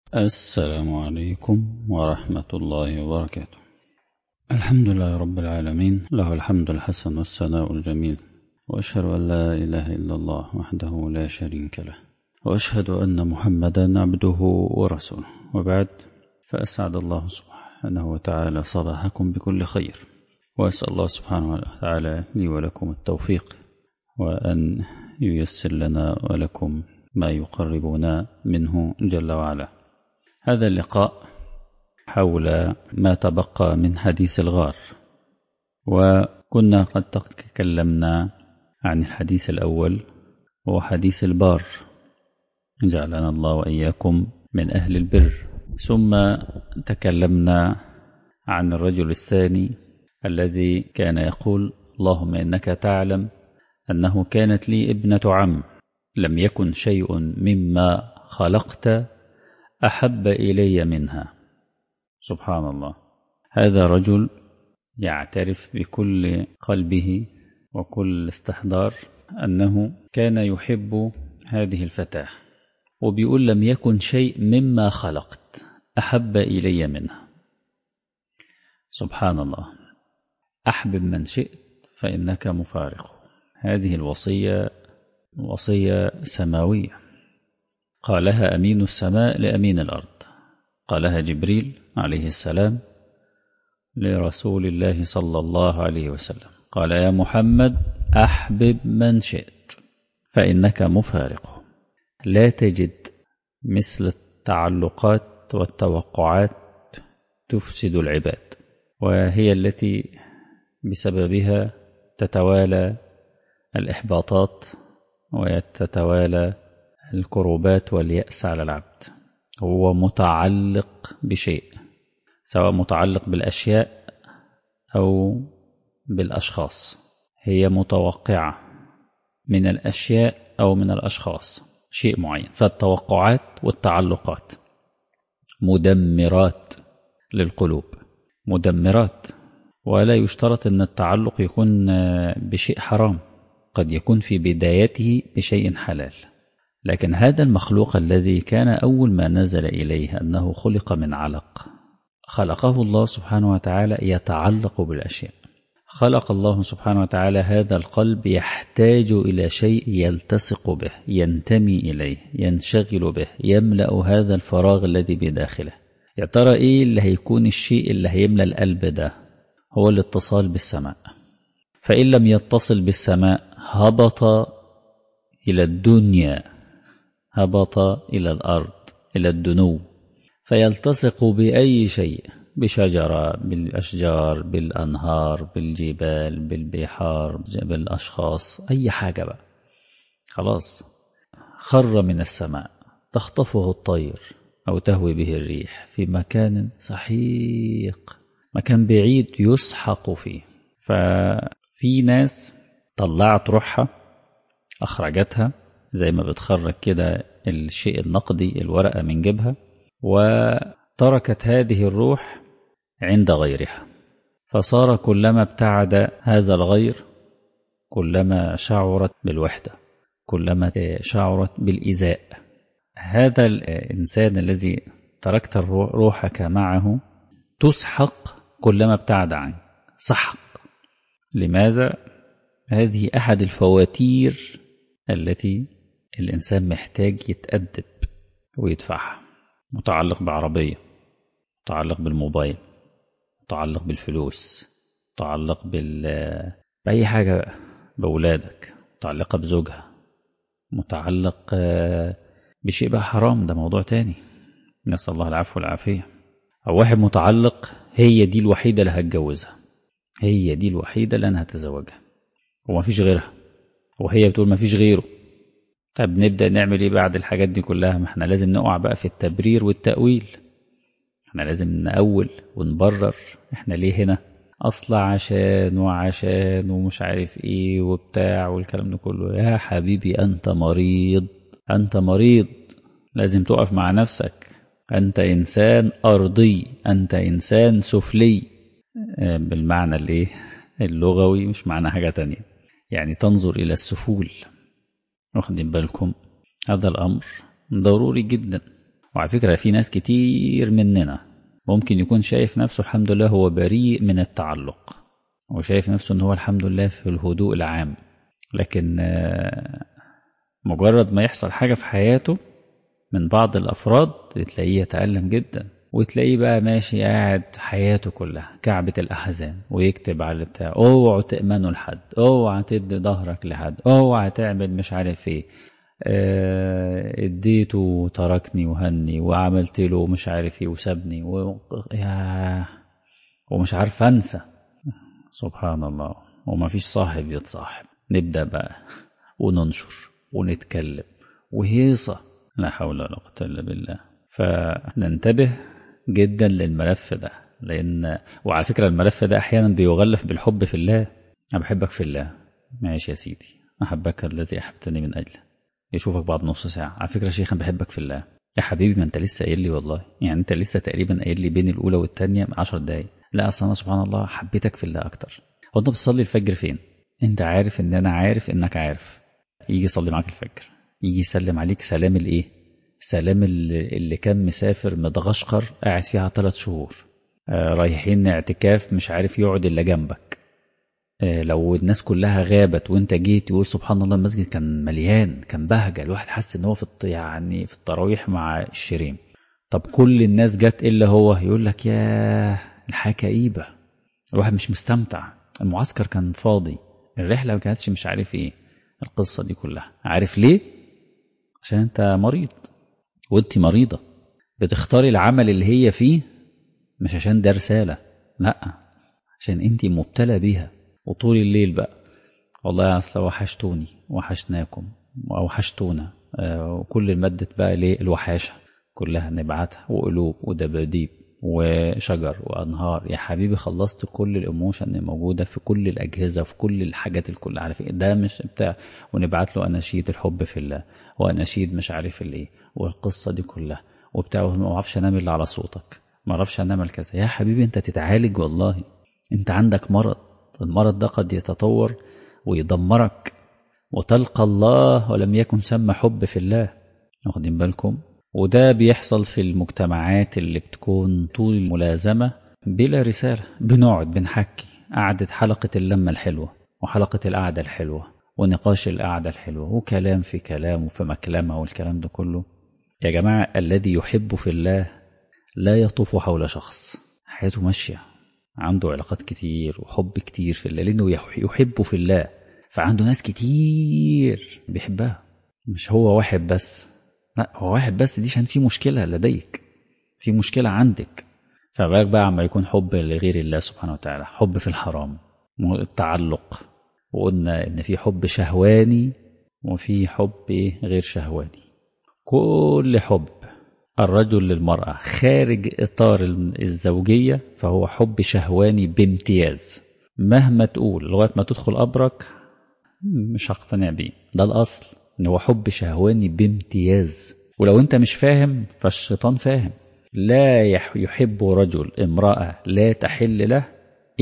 السلام عليكم ورحمة الله وبركاته الحمد لله رب العالمين له الحمد الحسن والثناء الجميل وأشهد أن لا إله إلا الله وحده لا شريك له وأشهد أن محمدا عبده ورسوله وبعد فأسعد الله سبحانه وتعالى صباحكم بكل خير وأسأل الله سبحانه وتعالى لي ولكم التوفيق وأن ييسر لنا ولكم ما يقربنا منه جل وعلا هذا اللقاء حول ما تبقى من حديث الغار وكنا قد تكلمنا عن الحديث الأول وهو حديث البار جعلنا الله وإياكم من أهل البر ثم تكلمنا عن الرجل الثاني الذي كان يقول اللهم إنك تعلم أنه كانت لي ابنة عم لم يكن شيء مما خلقت أحب إلي منها سبحان الله هذا رجل يعترف بكل قلبه وكل استحضار أنه كان يحب هذه الفتاة وبيقول لم يكن شيء مما خلقت أحب إلي منها سبحان الله أحبب من شئت فإنك مفارق هذه الوصية وصية سماوية قالها أمين السماء لأمين الأرض قالها جبريل عليه السلام لرسول الله صلى الله عليه وسلم قال يا محمد أحبب من شئت فإنك مفارق لا تجد مثل التعلقات والتوقعات تفسد العباد وهي التي بسببها تتوالى الإحباطات وتتوالى الكروبات واليأس على العبد هو متعلق بشيء سواء متعلق بالأشياء أو بالأشخاص هي متوقعة من الأشياء أو من الأشخاص شيء معين فالتوقعات والتعلقات مدمرات للقلوب مدمرات ولا يشترط أن التعلق يكون بشيء حرام قد يكون في بدايته بشيء حلال لكن هذا المخلوق الذي كان أول ما نزل إليه أنه خلق من علق خلقه الله سبحانه وتعالى يتعلق بالأشياء خلق الله سبحانه وتعالى هذا القلب يحتاج إلى شيء يلتصق به ينتمي إليه ينشغل به يملأ هذا الفراغ الذي بداخله يا ترى إيه اللي هيكون الشيء اللي هيملأ القلب ده هو الاتصال بالسماء فإن لم يتصل بالسماء هبط إلى الدنيا هبط إلى الأرض إلى الدنو فيلتصق بأي شيء بشجرة بالأشجار بالأنهار بالجبال بالبحار بالأشخاص أي حاجة بقى خلاص خر من السماء تخطفه الطير أو تهوي به الريح في مكان سحيق مكان بعيد يسحق فيه ففي ناس طلعت روحها أخرجتها زي ما بتخرج كده الشيء النقدي الورقة من جيبها وتركت هذه الروح عند غيرها فصار كلما ابتعد هذا الغير كلما شعرت بالوحدة كلما شعرت بالإزاء هذا الإنسان الذي تركت روحك معه تسحق كلما ابتعد عنك سحق لماذا؟ هذه أحد الفواتير التي الإنسان محتاج يتأدب ويدفعها متعلق بعربية متعلق بالموبايل متعلق بالفلوس متعلق بال بأي حاجة بأولادك متعلقة بزوجها متعلق بشيء بقى حرام ده موضوع تاني نسأل الله العفو والعافية أو واحد متعلق هي دي الوحيدة اللي هتجوزها هي دي الوحيدة اللي أنا هتزوجها وما فيش غيرها وهي بتقول ما فيش غيره طب نبدأ نعمل ايه بعد الحاجات دي كلها ما احنا لازم نقع بقى في التبرير والتأويل احنا لازم نأول ونبرر احنا ليه هنا اصلا عشان وعشان ومش عارف ايه وبتاع والكلام ده كله يا حبيبي انت مريض انت مريض لازم تقف مع نفسك انت انسان ارضي انت انسان سفلي بالمعنى الايه اللغوي مش معنى حاجة تانية يعني تنظر إلى السفول واخدين بالكم هذا الأمر ضروري جدا وعلى فكرة في ناس كتير مننا ممكن يكون شايف نفسه الحمد لله هو بريء من التعلق وشايف نفسه ان هو الحمد لله في الهدوء العام لكن مجرد ما يحصل حاجة في حياته من بعض الأفراد تلاقيه يتألم جدا وتلاقيه بقى ماشي قاعد حياته كلها كعبة الأحزان ويكتب على بتاع اوعوا تأمنوا لحد اوعى تدي ظهرك لحد اوعى تعمل مش عارف ايه اه اديته وتركني وهني وعملت له مش عارف ايه وسابني و... يا ومش عارف انسى سبحان الله وما فيش صاحب يتصاحب نبدأ بقى وننشر ونتكلم وهيصة لا حول ولا قوة إلا بالله فننتبه جدا للملف ده لأن وعلى فكرة الملف ده أحيانا بيغلف بالحب في الله أنا بحبك في الله ماشي يا سيدي أحبك الذي أحبتني من أجله يشوفك بعد نص ساعة على فكرة يا شيخ أنا بحبك في الله يا حبيبي ما أنت لسه قايل لي والله يعني أنت لسه تقريبا قايل لي بين الأولى والثانية 10 دقايق لا أصلا أنا سبحان الله حبيتك في الله أكتر هو أنت بتصلي الفجر فين؟ أنت عارف إن أنا عارف إنك عارف يجي يصلي معاك الفجر يجي يسلم عليك سلام الإيه؟ سلام اللي كان مسافر مدغشقر قاعد فيها ثلاث شهور آه رايحين اعتكاف مش عارف يقعد إلا جنبك آه لو الناس كلها غابت وانت جيت يقول سبحان الله المسجد كان مليان كان بهجة الواحد حس ان هو في يعني في التراويح مع الشريم طب كل الناس جت الا هو يقول لك يا الحياة كئيبة الواحد مش مستمتع المعسكر كان فاضي الرحلة ما كانتش مش عارف ايه القصة دي كلها عارف ليه عشان انت مريض وانت مريضة بتختاري العمل اللي هي فيه مش عشان ده رسالة لا عشان انت مبتلى بيها وطول الليل بقى والله يا اصل وحشتوني وحشناكم وحشتونا آه وكل المادة بقى ليه الوحاشة كلها نبعتها وقلوب ودباديب وشجر وانهار يا حبيبي خلصت كل الايموشن اللي موجوده في كل الاجهزه وفي كل الحاجات الكل عارف ايه ده مش بتاع ونبعت له اناشيد الحب في الله واناشيد مش عارف الايه والقصه دي كلها وبتاع ما اعرفش انام الا على صوتك ما اعرفش انام كذا يا حبيبي انت تتعالج والله انت عندك مرض المرض ده قد يتطور ويدمرك وتلقى الله ولم يكن ثم حب في الله واخدين بالكم وده بيحصل في المجتمعات اللي بتكون طول الملازمة بلا رسالة بنقعد بنحكي قعدة حلقة اللمة الحلوة وحلقة القعدة الحلوة ونقاش القعدة الحلوة وكلام في كلام وفي مكلمة والكلام ده كله يا جماعة الذي يحب في الله لا يطوف حول شخص حياته ماشية عنده علاقات كتير وحب كتير في الله لأنه يحب في الله فعنده ناس كتير بيحبها مش هو واحد بس لا هو واحد بس دي عشان في مشكلة لديك في مشكلة عندك فبالك بقى عما يكون حب لغير الله سبحانه وتعالى حب في الحرام التعلق وقلنا ان في حب شهواني وفي حب غير شهواني كل حب الرجل للمرأة خارج إطار الزوجية فهو حب شهواني بامتياز مهما تقول لغاية ما تدخل أبرك مش هقتنع بيه ده الأصل ان هو حب شهواني بامتياز ولو انت مش فاهم فالشيطان فاهم لا يحب رجل امرأة لا تحل له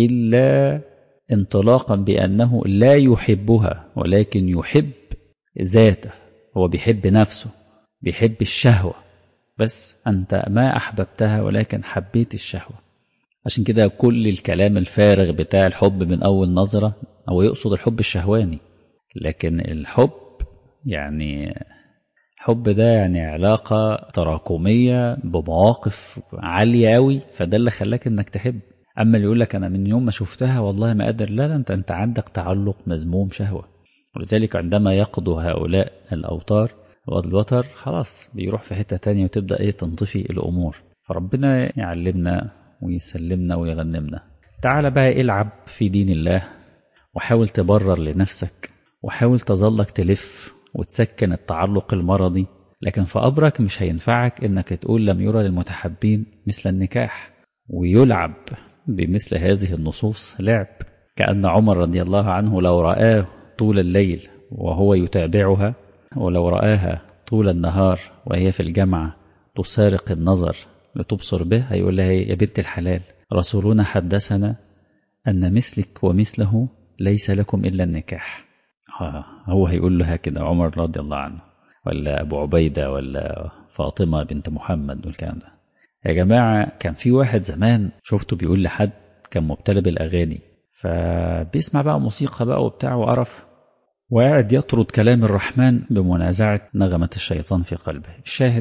إلا انطلاقا بأنه لا يحبها ولكن يحب ذاته هو بيحب نفسه بيحب الشهوة بس أنت ما أحببتها ولكن حبيت الشهوة عشان كده كل الكلام الفارغ بتاع الحب من أول نظرة هو يقصد الحب الشهواني لكن الحب يعني الحب ده يعني علاقة تراكمية بمواقف عالية أوي فده اللي خلاك إنك تحب أما اللي يقول لك أنا من يوم ما شفتها والله ما قادر لا أنت أنت عندك تعلق مذموم شهوة ولذلك عندما يقضوا هؤلاء الأوتار والوتر خلاص بيروح في حتة تانية وتبدأ إيه تنطفي الأمور فربنا يعلمنا ويسلمنا ويغنمنا تعال بقى العب في دين الله وحاول تبرر لنفسك وحاول تظلك تلف وتسكن التعلق المرضي لكن في أبرك مش هينفعك إنك تقول لم يرى للمتحبين مثل النكاح ويلعب بمثل هذه النصوص لعب كأن عمر رضي الله عنه لو رآه طول الليل وهو يتابعها ولو رآها طول النهار وهي في الجامعة تسارق النظر لتبصر به هيقول لها يا بنت الحلال رسولنا حدثنا أن مثلك ومثله ليس لكم إلا النكاح هو هيقول لها كده عمر رضي الله عنه ولا أبو عبيدة ولا فاطمة بنت محمد والكلام ده يا جماعة كان في واحد زمان شفته بيقول لحد كان مبتلى بالأغاني فبيسمع بقى موسيقى بقى وبتاع وقرف وقاعد يطرد كلام الرحمن بمنازعة نغمة الشيطان في قلبه الشاهد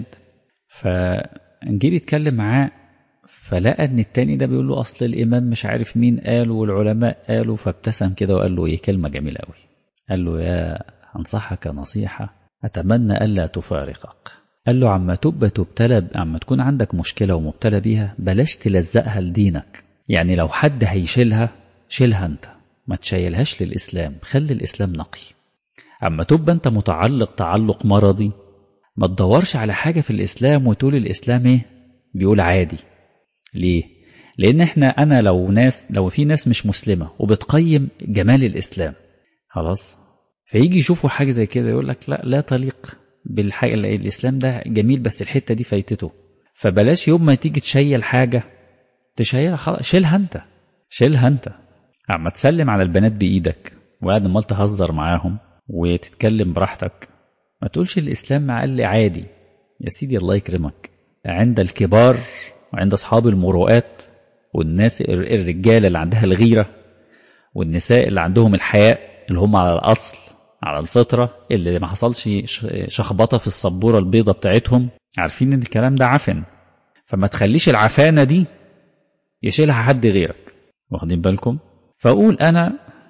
فنجي يتكلم معاه فلقى ان التاني ده بيقول له اصل الامام مش عارف مين قال والعلماء قالوا فابتسم كده وقال له ايه كلمة جميلة قوي قال له يا انصحك نصيحة اتمنى الا تفارقك قال له عما تبقى تبتلى عما تكون عندك مشكلة ومبتلى بيها بلاش تلزقها لدينك يعني لو حد هيشيلها شيلها انت ما تشيلهاش للإسلام خلي الإسلام نقي أما تبقى أنت متعلق تعلق مرضي ما تدورش على حاجة في الإسلام وتقول الإسلام إيه بيقول عادي ليه لأن إحنا أنا لو ناس لو في ناس مش مسلمة وبتقيم جمال الإسلام خلاص فيجي يشوفوا حاجة زي كده يقول لك لا لا تليق بالحاجة الإسلام ده جميل بس الحتة دي فايتته فبلاش يوم ما تيجي تشيل حاجة تشيلها خلاص شيلها أنت شيلها أنت عم تسلم على البنات بإيدك وقاعد امال تهزر معاهم وتتكلم براحتك ما تقولش الإسلام مع اللي عادي يا سيدي الله يكرمك عند الكبار وعند أصحاب المروءات والناس الرجالة اللي عندها الغيرة والنساء اللي عندهم الحياء اللي هم على الأصل على الفطرة اللي ما حصلش شخبطة في السبورة البيضة بتاعتهم عارفين ان الكلام ده عفن فما تخليش العفانة دي يشيلها حد غيرك واخدين بالكم فأقول أنا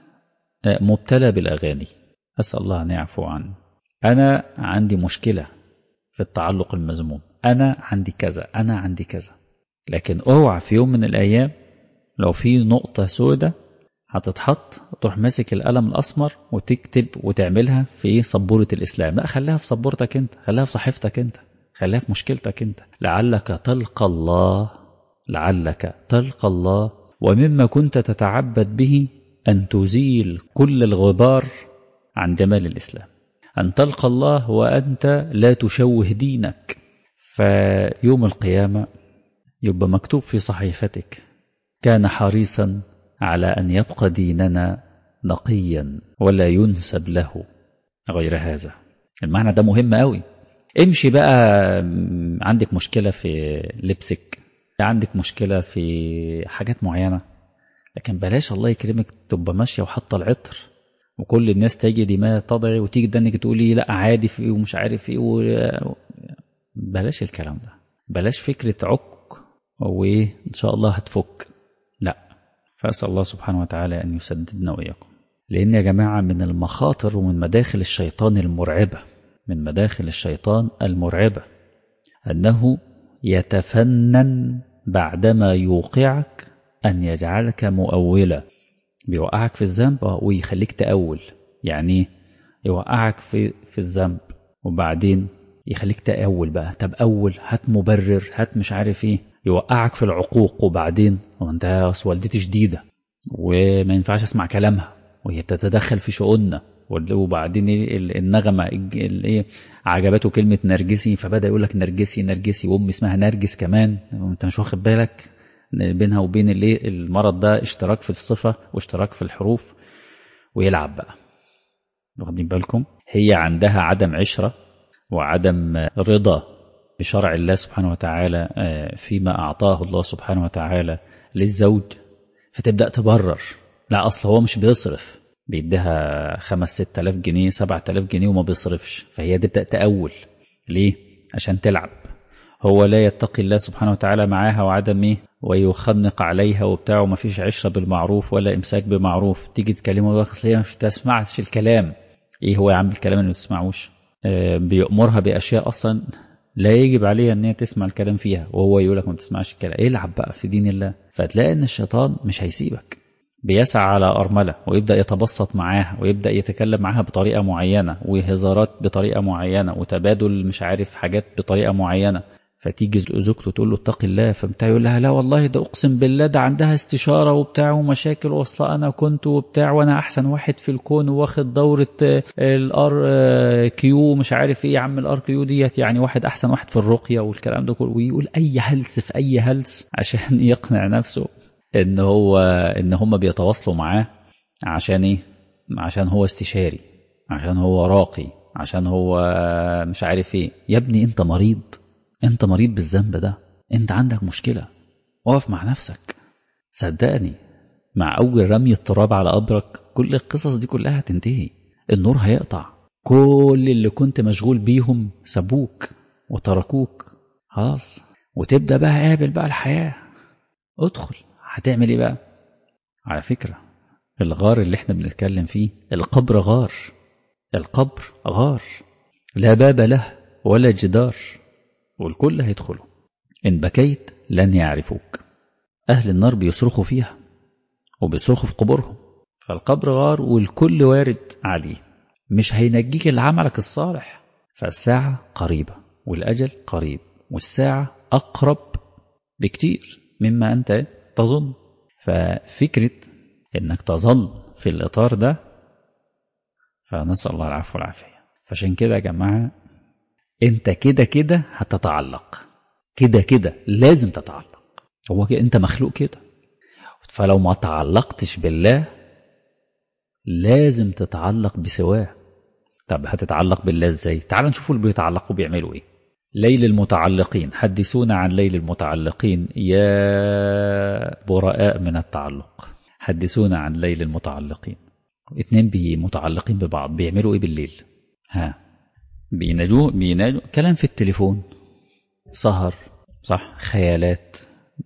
مبتلى بالأغاني أسأل الله أن يعفو عني أنا عندي مشكلة في التعلق المذموم أنا عندي كذا أنا عندي كذا لكن اوعى في يوم من الأيام لو في نقطة سودة هتتحط تروح ماسك القلم الأسمر وتكتب وتعملها في سبورة الإسلام لا خليها في سبورتك أنت خليها في صحيفتك أنت خليها في مشكلتك أنت لعلك تلقى الله لعلك تلقى الله ومما كنت تتعبد به أن تزيل كل الغبار عن جمال الإسلام أن تلقى الله وأنت لا تشوه دينك فيوم القيامة يبقى مكتوب في صحيفتك كان حريصا على أن يبقى ديننا نقيا ولا ينسب له غير هذا المعنى ده مهم قوي امشي بقى عندك مشكلة في لبسك عندك مشكلة في حاجات معينة لكن بلاش الله يكرمك تبقى ماشية وحاطة العطر وكل الناس تجد ما تضعي وتيجي تدنك تقولي لا عادي في ومش عارف ايه و... بلاش الكلام ده بلاش فكرة عك وايه ان شاء الله هتفك لا فأسأل الله سبحانه وتعالى أن يسددنا وإياكم لأن يا جماعة من المخاطر ومن مداخل الشيطان المرعبة من مداخل الشيطان المرعبة أنه يتفنن بعدما يوقعك أن يجعلك مؤولا بيوقعك في الذنب ويخليك تأول يعني يوقعك في في الذنب وبعدين يخليك تأول بقى طب أول هات مبرر هات مش عارف ايه يوقعك في العقوق وبعدين وانت والدتي شديدة وما ينفعش اسمع كلامها وهي بتتدخل في شؤوننا وبعدين النغمة ايه عجبته كلمة نرجسي فبدأ يقول لك نرجسي نرجسي وأمي اسمها نرجس كمان انت مش واخد بالك بينها وبين الايه المرض ده اشتراك في الصفة واشتراك في الحروف ويلعب بقى واخدين بالكم هي عندها عدم عشرة وعدم رضا بشرع الله سبحانه وتعالى فيما أعطاه الله سبحانه وتعالى للزوج فتبدأ تبرر لا أصل هو مش بيصرف بيديها خمس ست آلاف جنيه سبعة آلاف جنيه وما بيصرفش فهي تبدأ تأول ليه؟ عشان تلعب هو لا يتقي الله سبحانه وتعالى معاها وعدم ايه ويخنق عليها وبتاع وما فيش عشرة بالمعروف ولا إمساك بمعروف تيجي تكلمه أصل هي مش تسمعش الكلام ايه هو يا عم الكلام اللي ما تسمعوش آه بيأمرها بأشياء أصلا لا يجب عليها ان هي تسمع الكلام فيها وهو يقول لك ما تسمعش الكلام العب بقى في دين الله فتلاقي ان الشيطان مش هيسيبك بيسعى على أرملة ويبدأ يتبسط معاها ويبدأ يتكلم معاها بطريقة معينة وهزارات بطريقة معينة وتبادل مش عارف حاجات بطريقة معينة فتيجي زوجته تقول له اتق الله فبتاع يقول لها لا والله ده اقسم بالله ده عندها استشاره وبتاع ومشاكل واصلا انا كنت وبتاع وانا احسن واحد في الكون واخد دوره الار كيو مش عارف ايه يا عم الار كيو ديت يعني واحد احسن واحد في الرقيه والكلام ده كله ويقول اي هلس في اي هلس عشان يقنع نفسه ان هو ان هم بيتواصلوا معاه عشان ايه عشان هو استشاري عشان هو راقي عشان هو مش عارف ايه يا ابني انت مريض انت مريض بالذنب ده انت عندك مشكلة اقف مع نفسك صدقني مع أول رمي التراب على قبرك كل القصص دي كلها هتنتهي النور هيقطع كل اللي كنت مشغول بيهم سابوك وتركوك خلاص وتبدأ بقى قابل بقى الحياة ادخل هتعمل ايه بقى على فكرة الغار اللي احنا بنتكلم فيه القبر غار القبر غار لا باب له ولا جدار والكل هيدخله إن بكيت لن يعرفوك أهل النار بيصرخوا فيها وبيصرخوا في قبورهم فالقبر غار والكل وارد عليه مش هينجيك إلا عملك الصالح فالساعة قريبة والأجل قريب والساعة أقرب بكتير مما أنت تظن ففكرة إنك تظل في الإطار ده فنسأل الله العفو والعافية فعشان كده يا جماعة أنت كده كده هتتعلق كده كده لازم تتعلق هو كده أنت مخلوق كده فلو ما تعلقتش بالله لازم تتعلق بسواه طب هتتعلق بالله ازاي تعال نشوفوا اللي بيتعلقوا بيعملوا ايه ليل المتعلقين حدثونا عن ليل المتعلقين يا براء من التعلق حدثونا عن ليل المتعلقين اتنين بي متعلقين ببعض بيعملوا ايه بالليل ها بينادوا بينادوا كلام في التليفون سهر صح خيالات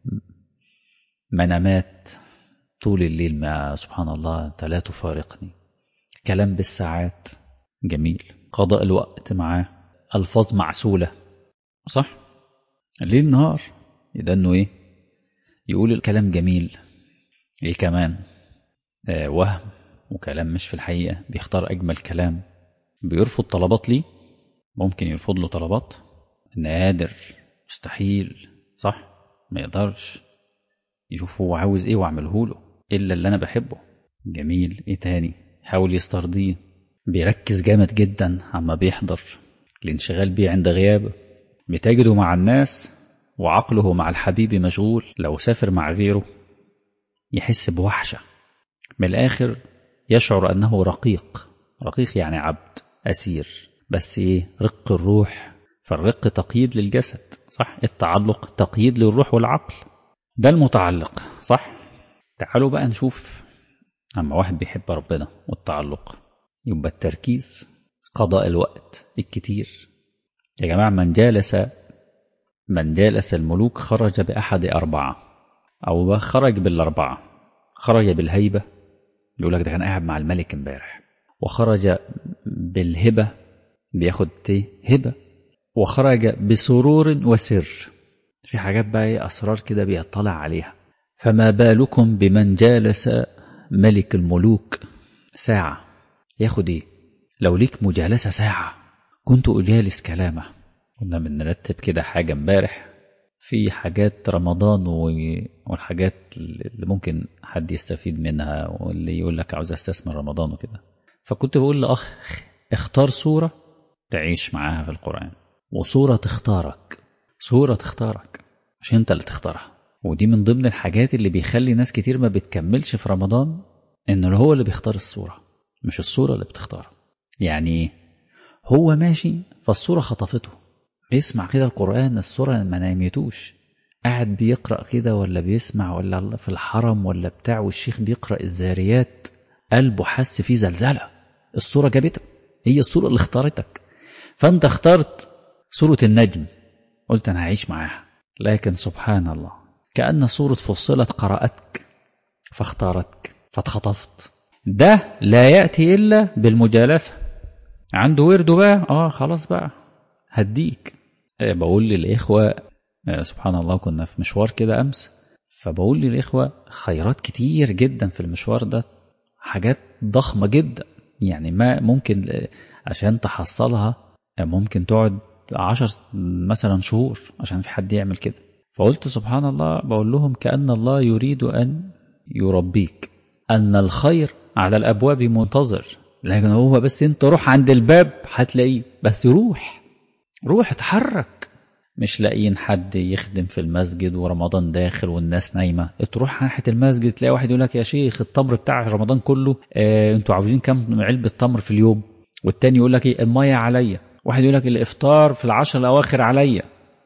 منامات طول الليل مع سبحان الله انت لا تفارقني كلام بالساعات جميل قضاء الوقت معاه الفاظ معسوله صح الليل نهار ده انه ايه يقول الكلام جميل ايه كمان آه وهم وكلام مش في الحقيقه بيختار اجمل كلام بيرفض طلبات ليه ممكن يرفض له طلبات نادر مستحيل صح ما يقدرش يشوف هو عاوز ايه واعمله له الا اللي انا بحبه جميل ايه تاني حاول يسترضيه بيركز جامد جدا عما بيحضر الانشغال بيه عند غيابه بتجده مع الناس وعقله مع الحبيب مشغول لو سافر مع غيره يحس بوحشة من الآخر يشعر أنه رقيق رقيق يعني عبد أسير بس إيه رق الروح فالرق تقييد للجسد صح التعلق تقييد للروح والعقل ده المتعلق صح تعالوا بقى نشوف أما واحد بيحب ربنا والتعلق يبقى التركيز قضاء الوقت الكتير يا جماعة من جالس من جالس الملوك خرج بأحد أربعة أو خرج بالأربعة خرج بالهيبة يقول لك ده كان قاعد مع الملك امبارح وخرج بالهبة بياخد هبة وخرج بسرور وسر في حاجات بقى ايه أسرار كده بيطلع عليها فما بالكم بمن جالس ملك الملوك ساعة ياخد ايه لو ليك مجالسة ساعة كنت أجالس كلامه كنا بنرتب كده حاجة امبارح في حاجات رمضان والحاجات اللي ممكن حد يستفيد منها واللي يقول لك عاوز استثمر رمضان وكده فكنت بقول لأخ اختار صورة تعيش معاها في القرآن وصورة تختارك صورة تختارك مش انت اللي تختارها ودي من ضمن الحاجات اللي بيخلي ناس كتير ما بتكملش في رمضان ان هو اللي بيختار الصورة مش الصورة اللي بتختارها يعني ايه هو ماشي فالصورة خطفته بيسمع كده القرآن الصورة ما نايمتوش قاعد بيقرأ كده ولا بيسمع ولا في الحرم ولا بتاع والشيخ بيقرأ الزاريات قلبه حس فيه زلزلة الصورة جابتك هي الصورة اللي اختارتك فانت اخترت صورة النجم قلت انا هعيش معاها لكن سبحان الله كأن صورة فصلت قرأتك فاختارتك فاتخطفت ده لا يأتي إلا بالمجالسة عنده ورده بقى اه خلاص بقى هديك بقول للإخوة سبحان الله كنا في مشوار كده أمس فبقول للإخوة خيرات كتير جدا في المشوار ده حاجات ضخمة جدا يعني ما ممكن عشان تحصلها ممكن تقعد عشر مثلا شهور عشان في حد يعمل كده فقلت سبحان الله بقول لهم كأن الله يريد أن يربيك أن الخير على الأبواب منتظر لكن هو بس انت روح عند الباب هتلاقيه بس روح روح اتحرك مش لاقيين حد يخدم في المسجد ورمضان داخل والناس نايمة تروح ناحية المسجد تلاقي واحد يقول لك يا شيخ التمر بتاع رمضان كله اه انتوا عاوزين كام علبة تمر في اليوم والتاني يقول لك ايه المية عليا واحد يقول لك الافطار في العشر الاواخر عليا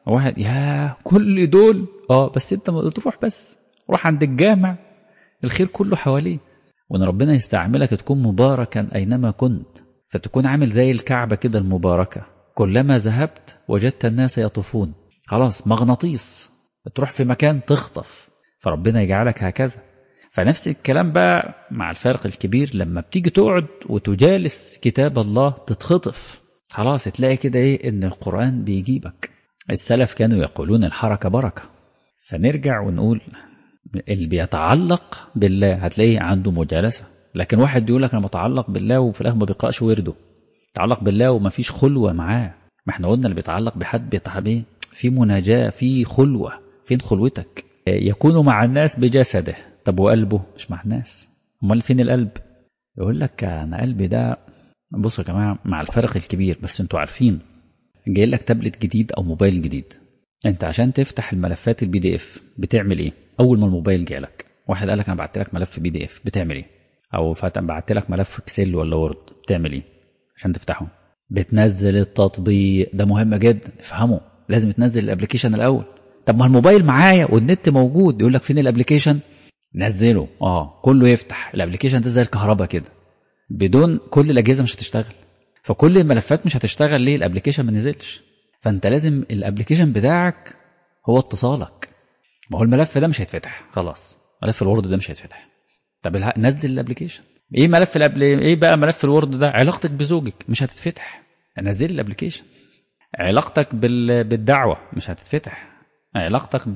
واحد يا كل دول اه بس انت ما تروح بس روح عند الجامع الخير كله حواليه وان ربنا يستعملك تكون مباركا اينما كنت فتكون عامل زي الكعبة كده المباركة كلما ذهبت وجدت الناس يطوفون خلاص مغناطيس تروح في مكان تخطف فربنا يجعلك هكذا فنفس الكلام بقى مع الفارق الكبير لما بتيجي تقعد وتجالس كتاب الله تتخطف خلاص تلاقي كده ايه ان القرآن بيجيبك السلف كانوا يقولون الحركة بركة فنرجع ونقول اللي بيتعلق بالله هتلاقيه عنده مجالسة لكن واحد يقول لك انا متعلق بالله وفي الاخر ما بيقراش ورده يتعلق بالله وما فيش خلوة معاه ما احنا قلنا اللي بيتعلق بحد بيتعب ايه في مناجاة في خلوة فين خلوتك يكون مع الناس بجسده طب وقلبه مش مع الناس امال فين القلب يقول لك انا قلبي ده بصوا يا جماعه مع الفرق الكبير بس انتوا عارفين جاي لك تابلت جديد او موبايل جديد انت عشان تفتح الملفات البي دي اف بتعمل ايه اول ما الموبايل جالك واحد قال لك انا بعت لك ملف بي دي اف بتعمل ايه او بعت لك ملف اكسل ولا وورد بتعمل ايه عشان تفتحه بتنزل التطبيق ده مهم جدا افهمه لازم تنزل الابلكيشن الاول طب ما الموبايل معايا والنت موجود يقول لك فين الابلكيشن نزله اه كله يفتح الابلكيشن ده زي الكهرباء كده بدون كل الاجهزه مش هتشتغل فكل الملفات مش هتشتغل ليه الابلكيشن ما نزلش فانت لازم الابلكيشن بتاعك هو اتصالك ما هو الملف ده مش هيتفتح خلاص ملف الوورد ده مش هيتفتح طب نزل الابلكيشن ايه ملف الأبل... ايه بقى ملف الوورد ده علاقتك بزوجك مش هتتفتح نزل الابلكيشن علاقتك بال... بالدعوه مش هتتفتح علاقتك ب...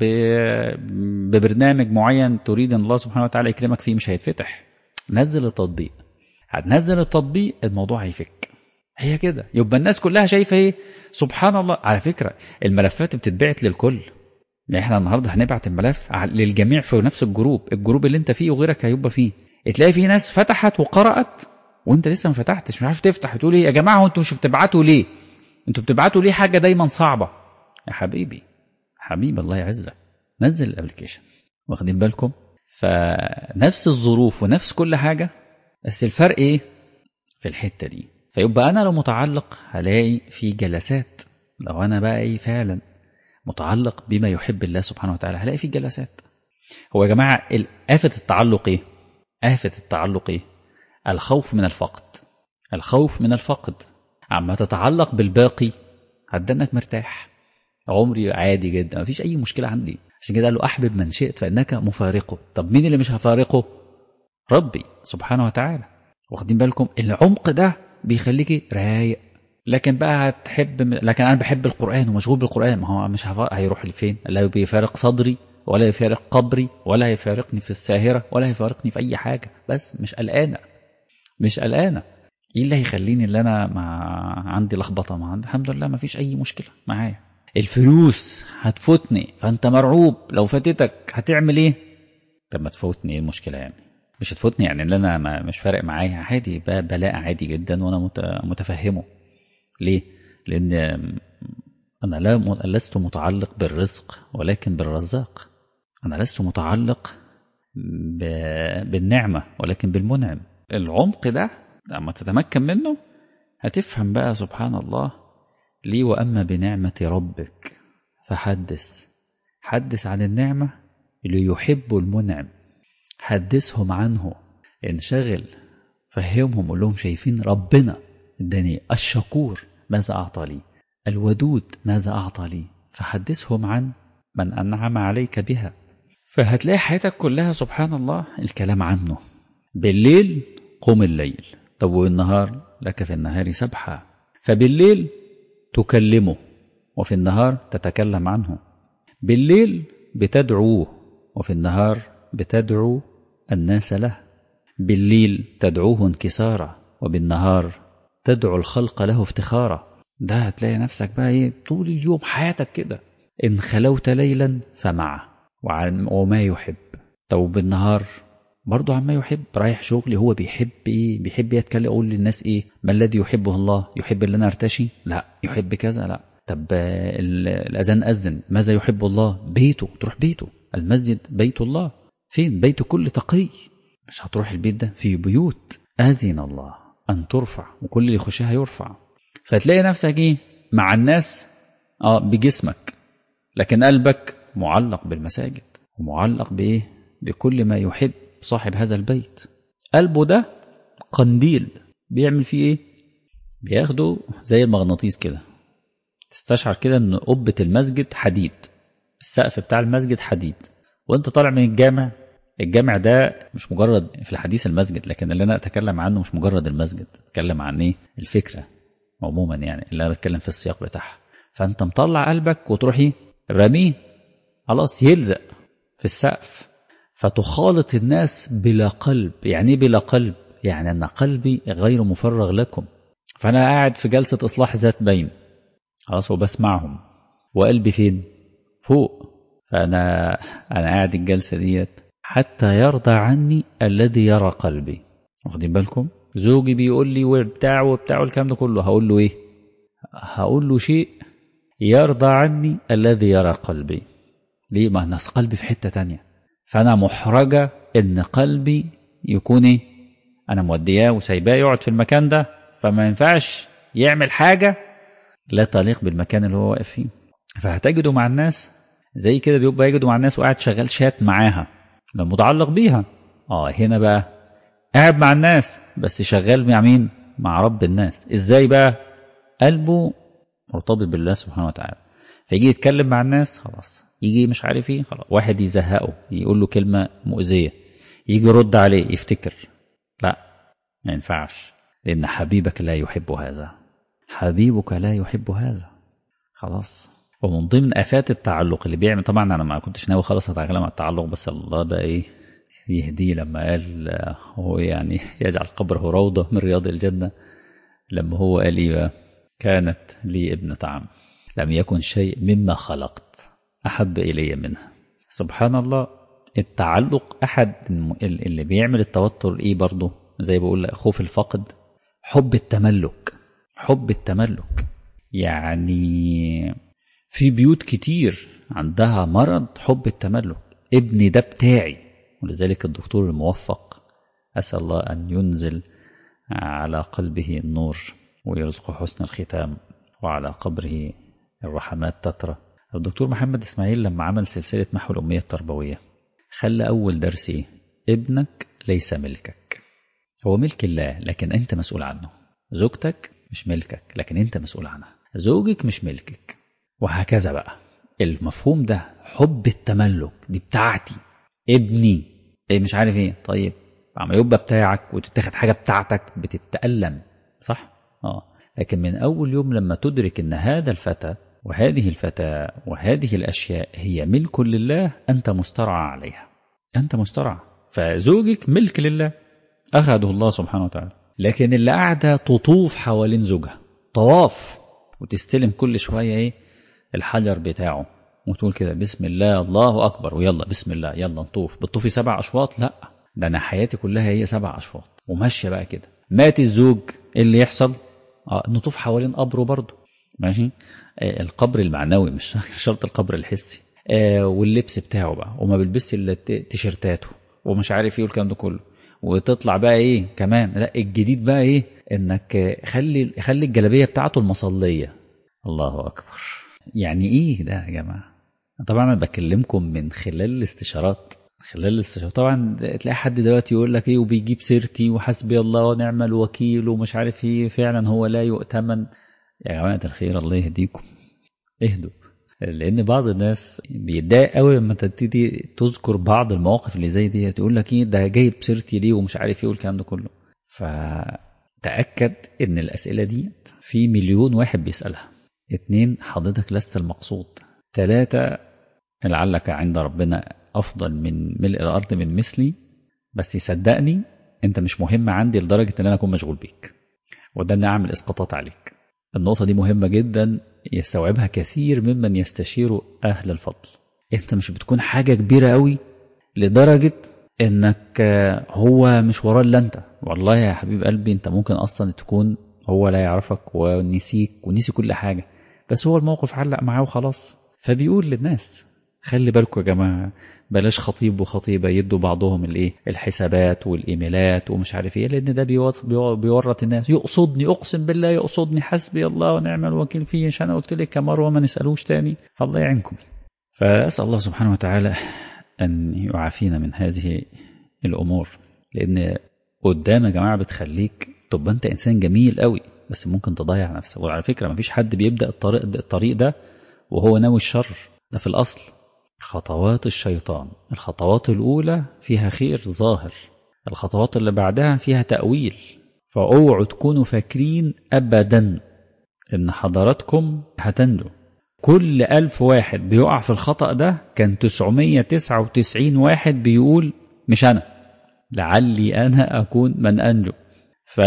ببرنامج معين تريد ان الله سبحانه وتعالى يكرمك فيه مش هيتفتح نزل التطبيق هتنزل التطبيق الموضوع هيفك هي كده يبقى الناس كلها شايفه ايه سبحان الله على فكره الملفات بتتبعت للكل يعني احنا النهارده هنبعت الملف للجميع في نفس الجروب الجروب اللي انت فيه وغيرك هيبقى فيه تلاقي في ناس فتحت وقرأت وانت لسه ما فتحتش مش عارف تفتح تقول ايه يا جماعه وانتوا مش بتبعتوا ليه انتوا بتبعتوا ليه حاجه دايما صعبه يا حبيبي حبيب الله يعزك نزل الابلكيشن واخدين بالكم فنفس الظروف ونفس كل حاجه بس الفرق ايه في الحته دي فيبقى انا لو متعلق هلاقي في جلسات لو انا بقى ايه فعلا متعلق بما يحب الله سبحانه وتعالى هلاقي في جلسات هو يا جماعه آفة التعلق ايه آفة التعلق ايه الخوف من الفقد الخوف من الفقد عما تتعلق بالباقي هتدنك مرتاح عمري عادي جدا مفيش اي مشكله عندي عشان كده قال له احبب من شئت فانك مفارقه طب مين اللي مش هفارقه ربي سبحانه وتعالى واخدين بالكم العمق ده بيخليكي رايق لكن بقى هتحب لكن انا بحب القران ومشغول بالقران ما هو مش هفارق هيروح لفين لا بيفارق صدري ولا يفارق قبري ولا هيفارقني في الساهره ولا هيفارقني في اي حاجه بس مش قلقانه مش قلقانه ايه اللي هيخليني اللي انا مع عندي لخبطه مع الحمد لله ما فيش اي مشكله معايا الفلوس هتفوتني فانت مرعوب لو فاتتك هتعمل ايه طب ما تفوتني ايه المشكله يعني مش هتفوتني يعني اللي انا ما مش فارق معايا عادي بلاء عادي جدا وانا متفهمه ليه لان انا لا لست متعلق بالرزق ولكن بالرزاق انا لست متعلق بالنعمه ولكن بالمنعم العمق ده لما تتمكن منه هتفهم بقى سبحان الله لي وأما بنعمة ربك فحدث حدث عن النعمة اللي يحب المنعم حدثهم عنه انشغل فهمهم قول لهم شايفين ربنا اداني الشكور ماذا أعطى لي الودود ماذا أعطى لي فحدثهم عن من أنعم عليك بها فهتلاقي حياتك كلها سبحان الله الكلام عنه بالليل قم الليل طب والنهار لك في النهار سبحة فبالليل تكلمه وفي النهار تتكلم عنه بالليل بتدعوه وفي النهار بتدعو الناس له بالليل تدعوه انكسارا وبالنهار تدعو الخلق له افتخارا ده هتلاقي نفسك بقى ايه طول اليوم حياتك كده ان خلوت ليلا فمعه وما يحب طب بالنهار برضه عما يحب رايح شغلي هو بيحب ايه بيحب يتكلم اقول للناس ايه ما الذي يحبه الله يحب ان انا ارتشي لا يحب كذا لا طب الاذان اذن ماذا يحب الله بيته تروح بيته المسجد بيت الله فين بيت كل تقي مش هتروح البيت ده في بيوت اذن الله ان ترفع وكل اللي يخشها يرفع فتلاقي نفسك ايه مع الناس اه بجسمك لكن قلبك معلق بالمساجد ومعلق بإيه بكل ما يحب صاحب هذا البيت قلبه ده قنديل بيعمل فيه إيه بياخده زي المغناطيس كده تستشعر كده ان قبة المسجد حديد السقف بتاع المسجد حديد وانت طالع من الجامع الجامع ده مش مجرد في الحديث المسجد لكن اللي انا اتكلم عنه مش مجرد المسجد اتكلم عن ايه الفكرة عموما يعني اللي انا بتكلم في السياق بتاعها فانت مطلع قلبك وتروح ايه رميه خلاص يلزق في السقف فتخالط الناس بلا قلب يعني ايه بلا قلب يعني ان قلبي غير مفرغ لكم فانا قاعد في جلسة اصلاح ذات بين خلاص وبسمعهم وقلبي فين فوق فانا انا قاعد الجلسة ديت حتى يرضى عني الذي يرى قلبي واخدين بالكم زوجي بيقول لي وبتاع وبتاع والكلام ده كله هقول له ايه هقول له شيء يرضى عني الذي يرى قلبي ليه ما الناس قلبي في حتة تانية فأنا محرجة إن قلبي يكون إيه أنا مودياه وسايباه يقعد في المكان ده فما ينفعش يعمل حاجة لا تليق بالمكان اللي هو واقف فيه فهتجده مع الناس زي كده بيبقى يجده مع الناس وقاعد شغال شات معاها ده متعلق بيها اه هنا بقى قاعد مع الناس بس شغال مع مين مع رب الناس ازاي بقى قلبه مرتبط بالله سبحانه وتعالى فيجي يتكلم مع الناس خلاص يجي مش عارف ايه خلاص واحد يزهقه يقول له كلمة مؤذية يجي يرد عليه يفتكر لا ما ينفعش لأن حبيبك لا يحب هذا حبيبك لا يحب هذا خلاص ومن ضمن آفات التعلق اللي بيعمل طبعا أنا ما كنتش ناوي خالص أتكلم عن التعلق بس الله بقى إيه يهديه لما قال هو يعني يجعل قبره روضة من رياض الجنة لما هو قال إيه بقى كانت لي ابنة عم لم يكن شيء مما خلقت أحب إلي منها سبحان الله التعلق أحد اللي بيعمل التوتر إيه برضه زي بقول خوف الفقد حب التملك حب التملك يعني في بيوت كتير عندها مرض حب التملك ابني ده بتاعي ولذلك الدكتور الموفق أسأل الله أن ينزل على قلبه النور ويرزقه حسن الختام وعلى قبره الرحمات تترى الدكتور محمد إسماعيل لما عمل سلسلة محو الأمية التربوية خلى أول درس إيه؟ ابنك ليس ملكك هو ملك الله لكن أنت مسؤول عنه زوجتك مش ملكك لكن أنت مسؤول عنها زوجك مش ملكك وهكذا بقى المفهوم ده حب التملك دي بتاعتي ابني ايه مش عارف ايه طيب عم يبقى بتاعك وتتاخد حاجة بتاعتك بتتألم صح اه لكن من أول يوم لما تدرك أن هذا الفتى وهذه الفتاة وهذه الأشياء هي ملك لله أنت مسترعى عليها أنت مسترعى فزوجك ملك لله أخذه الله سبحانه وتعالى لكن اللي قاعدة تطوف حوالين زوجها طواف وتستلم كل شوية إيه الحجر بتاعه وتقول كده بسم الله الله أكبر ويلا بسم الله يلا نطوف بتطوفي سبع أشواط لا ده أنا حياتي كلها هي سبع أشواط وماشية بقى كده مات الزوج إيه اللي يحصل آه نطوف حوالين قبره برضه ماشي آه القبر المعنوي مش شرط القبر الحسي آه واللبس بتاعه بقى وما بيلبسش الا تيشيرتاته ومش عارف ايه والكلام ده كله وتطلع بقى ايه كمان لا الجديد بقى ايه انك خلي خلي الجلابيه بتاعته المصليه الله اكبر يعني ايه ده يا جماعه طبعا انا بكلمكم من خلال الاستشارات خلال الاستشارات طبعا تلاقي حد دلوقتي يقول لك ايه وبيجيب سيرتي وحسبي الله ونعم الوكيل ومش عارف ايه فعلا هو لا يؤتمن يا جماعه الخير الله يهديكم اهدوا لان بعض الناس بيتضايق قوي لما تبتدي تذكر بعض المواقف اللي زي دي تقول لك ايه ده جايب سيرتي ليه ومش عارف ايه والكلام ده كله فتاكد ان الاسئله دي في مليون واحد بيسالها اتنين حضرتك لست المقصود ثلاثة لعلك عند ربنا أفضل من ملء الأرض من مثلي بس صدقني أنت مش مهم عندي لدرجة أن أنا أكون مشغول بيك وده أن أعمل إسقاطات عليك النقطة دي مهمة جدا يستوعبها كثير ممن يستشير أهل الفضل أنت مش بتكون حاجة كبيرة قوي لدرجة أنك هو مش وراه إلا أنت والله يا حبيب قلبي أنت ممكن أصلا تكون هو لا يعرفك ونسيك ونسي كل حاجة بس هو الموقف علق معاه وخلاص فبيقول للناس خلي بالكم يا جماعة بلاش خطيب وخطيبة يدوا بعضهم الايه الحسابات والايميلات ومش عارف ايه لان ده بيورط الناس يقصدني اقسم بالله يقصدني حسبي الله ونعم الوكيل فيه عشان قلت لك يا مروه ما نسالوش تاني فالله يعينكم فأسأل الله سبحانه وتعالى أن يعافينا من هذه الأمور لأن قدام يا جماعة بتخليك تبقى أنت إنسان جميل قوي بس ممكن تضيع نفسك وعلى فكرة مفيش حد بيبدأ الطريق ده, الطريق ده وهو ناوي الشر ده في الأصل خطوات الشيطان الخطوات الأولى فيها خير ظاهر الخطوات اللي بعدها فيها تأويل فاوعوا تكونوا فاكرين أبدا إن حضراتكم هتنجوا كل ألف واحد بيقع في الخطأ ده كان 999 واحد بيقول مش أنا لعلي أنا أكون من أنجو ف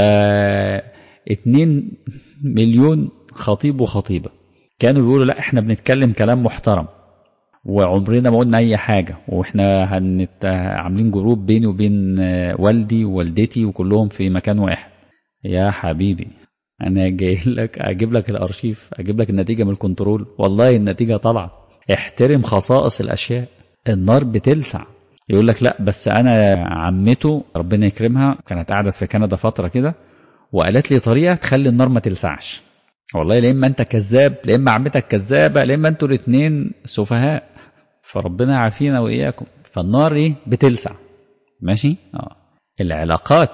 2 مليون خطيب وخطيبة كانوا بيقولوا لا احنا بنتكلم كلام محترم وعمرنا ما قلنا اي حاجة واحنا هنت... عاملين جروب بيني وبين والدي ووالدتي وكلهم في مكان واحد يا حبيبي انا جاي لك اجيب لك الارشيف اجيب لك النتيجة من الكنترول والله النتيجة طالعة احترم خصائص الاشياء النار بتلسع يقول لك لا بس انا عمته ربنا يكرمها كانت قعدت في كندا فترة كده وقالت لي طريقة تخلي النار ما تلسعش والله لا اما انت كذاب لا اما عمتك كذابة لا اما انتوا الاثنين سفهاء فربنا يعافينا واياكم فالنار ايه بتلسع ماشي اه العلاقات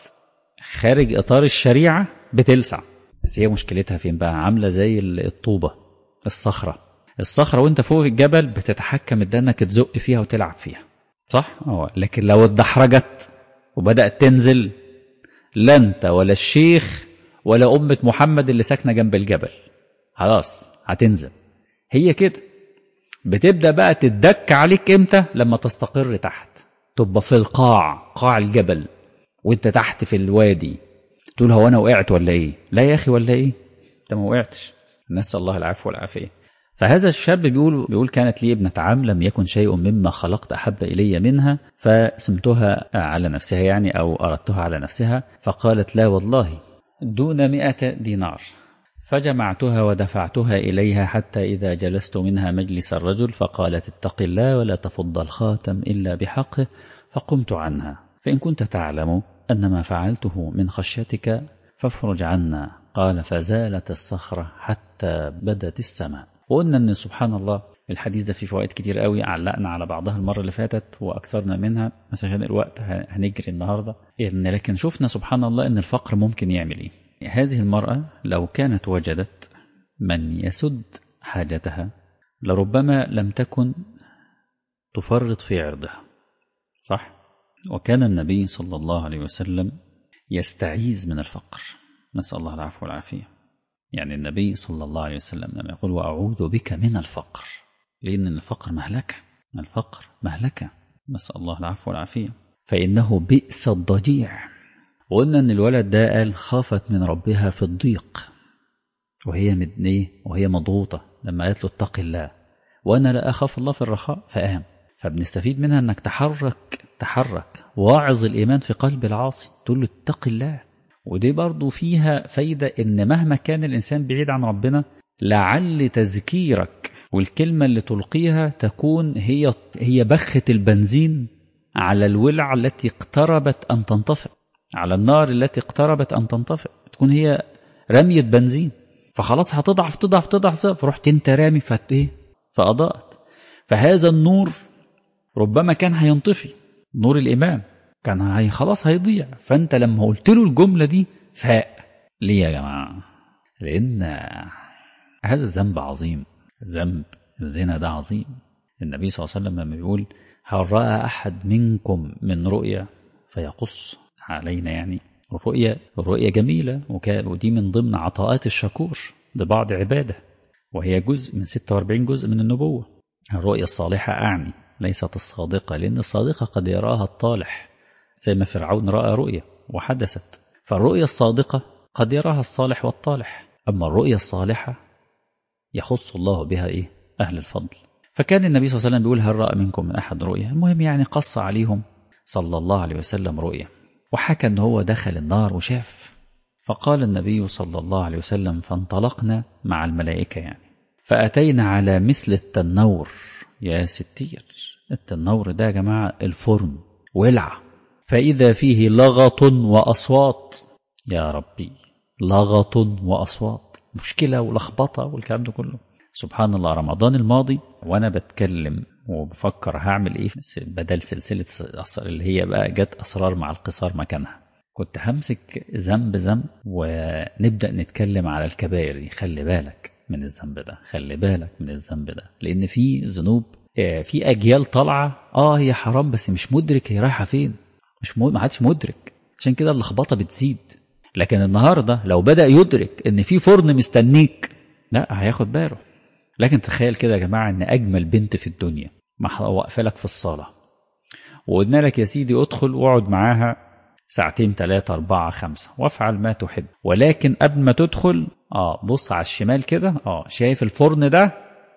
خارج اطار الشريعة بتلسع بس هي مشكلتها فين بقى عاملة زي الطوبة الصخرة الصخرة وانت فوق الجبل بتتحكم ده انك تزق فيها وتلعب فيها صح اه لكن لو اتدحرجت وبدأت تنزل لا انت ولا الشيخ ولا أمة محمد اللي ساكنة جنب الجبل خلاص هتنزل هي كده بتبدأ بقى تدك عليك امتى لما تستقر تحت تبقى في القاع قاع الجبل وانت تحت في الوادي تقول هو انا وقعت ولا ايه لا يا اخي ولا ايه انت ما وقعتش نسال الله العفو والعافيه فهذا الشاب بيقول بيقول كانت لي ابنة عم لم يكن شيء مما خلقت أحب إلي منها فسمتها على نفسها يعني أو أردتها على نفسها فقالت لا والله دون مئة دينار فجمعتها ودفعتها إليها حتى إذا جلست منها مجلس الرجل فقالت اتق الله ولا تفض الخاتم إلا بحقه فقمت عنها فإن كنت تعلم أن ما فعلته من خشيتك فافرج عنا قال فزالت الصخرة حتى بدت السماء وقلنا أن سبحان الله الحديث ده فيه فوائد كتير قوي علقنا على بعضها المرة اللي فاتت وأكثرنا منها بس عشان الوقت هنجري النهاردة إن لكن شفنا سبحان الله أن الفقر ممكن يعمل إيه هذه المرأة لو كانت وجدت من يسد حاجتها لربما لم تكن تفرط في عرضها صح وكان النبي صلى الله عليه وسلم يستعيذ من الفقر نسأل الله العفو والعافية يعني النبي صلى الله عليه وسلم لما يقول وأعوذ بك من الفقر لأن الفقر مهلكة الفقر مهلكة نسأل الله العفو والعافية فإنه بئس الضجيع وقلنا أن الولد ده قال خافت من ربها في الضيق وهي مدنيه وهي مضغوطة لما قالت له اتق الله وأنا لا أخاف الله في الرخاء فقام فبنستفيد منها أنك تحرك تحرك واعظ الإيمان في قلب العاصي تقول له اتق الله ودي برضو فيها فايدة إن مهما كان الإنسان بعيد عن ربنا لعل تذكيرك والكلمة اللي تلقيها تكون هي هي بخة البنزين على الولع التي اقتربت أن تنطفئ على النار التي اقتربت أن تنطفئ تكون هي رمية بنزين فخلاص هتضعف تضعف تضعف فرحت انت رامي فت ايه فأضاءت فهذا النور ربما كان هينطفي نور الإيمان كان هي خلاص هيضيع فأنت لما قلت له الجملة دي فاق ليه يا جماعة لأن هذا ذنب عظيم ذنب الزنا ده عظيم النبي صلى الله عليه وسلم لما بيقول هل رأى أحد منكم من رؤيا فيقص علينا يعني الرؤية الرؤية جميلة ودي من ضمن عطاءات الشكور لبعض عباده وهي جزء من 46 جزء من النبوة الرؤية الصالحة أعني ليست الصادقة لأن الصادقة قد يراها الطالح زي ما فرعون رأى رؤية وحدثت فالرؤية الصادقة قد يراها الصالح والطالح أما الرؤية الصالحة يخص الله بها إيه؟ أهل الفضل فكان النبي صلى الله عليه وسلم بيقول هل رأى منكم من أحد رؤية المهم يعني قص عليهم صلى الله عليه وسلم رؤية وحكى أن هو دخل النار وشاف فقال النبي صلى الله عليه وسلم فانطلقنا مع الملائكة يعني فأتينا على مثل التنور يا ستير التنور ده يا جماعة الفرن ولع فإذا فيه لغط وأصوات يا ربي لغط وأصوات مشكلة ولخبطة والكلام ده كله سبحان الله رمضان الماضي وأنا بتكلم وبفكر هعمل إيه بدل سلسلة اللي هي بقى جت أسرار مع القصار مكانها كنت همسك ذنب ذنب ونبدأ نتكلم على الكبائر دي خلي بالك من الذنب ده خلي بالك من الذنب ده لأن في ذنوب في أجيال طالعة آه هي حرام بس مش مدرك هي رايحة فين مش ما حدش مدرك عشان كده اللخبطة بتزيد لكن النهاردة لو بدأ يدرك ان في فرن مستنيك لا هياخد باله لكن تخيل كده يا جماعة ان اجمل بنت في الدنيا واقفه لك في الصالة وقلنا لك يا سيدي ادخل واقعد معاها ساعتين ثلاثة أربعة خمسة وافعل ما تحب ولكن قبل ما تدخل اه بص على الشمال كده اه شايف الفرن ده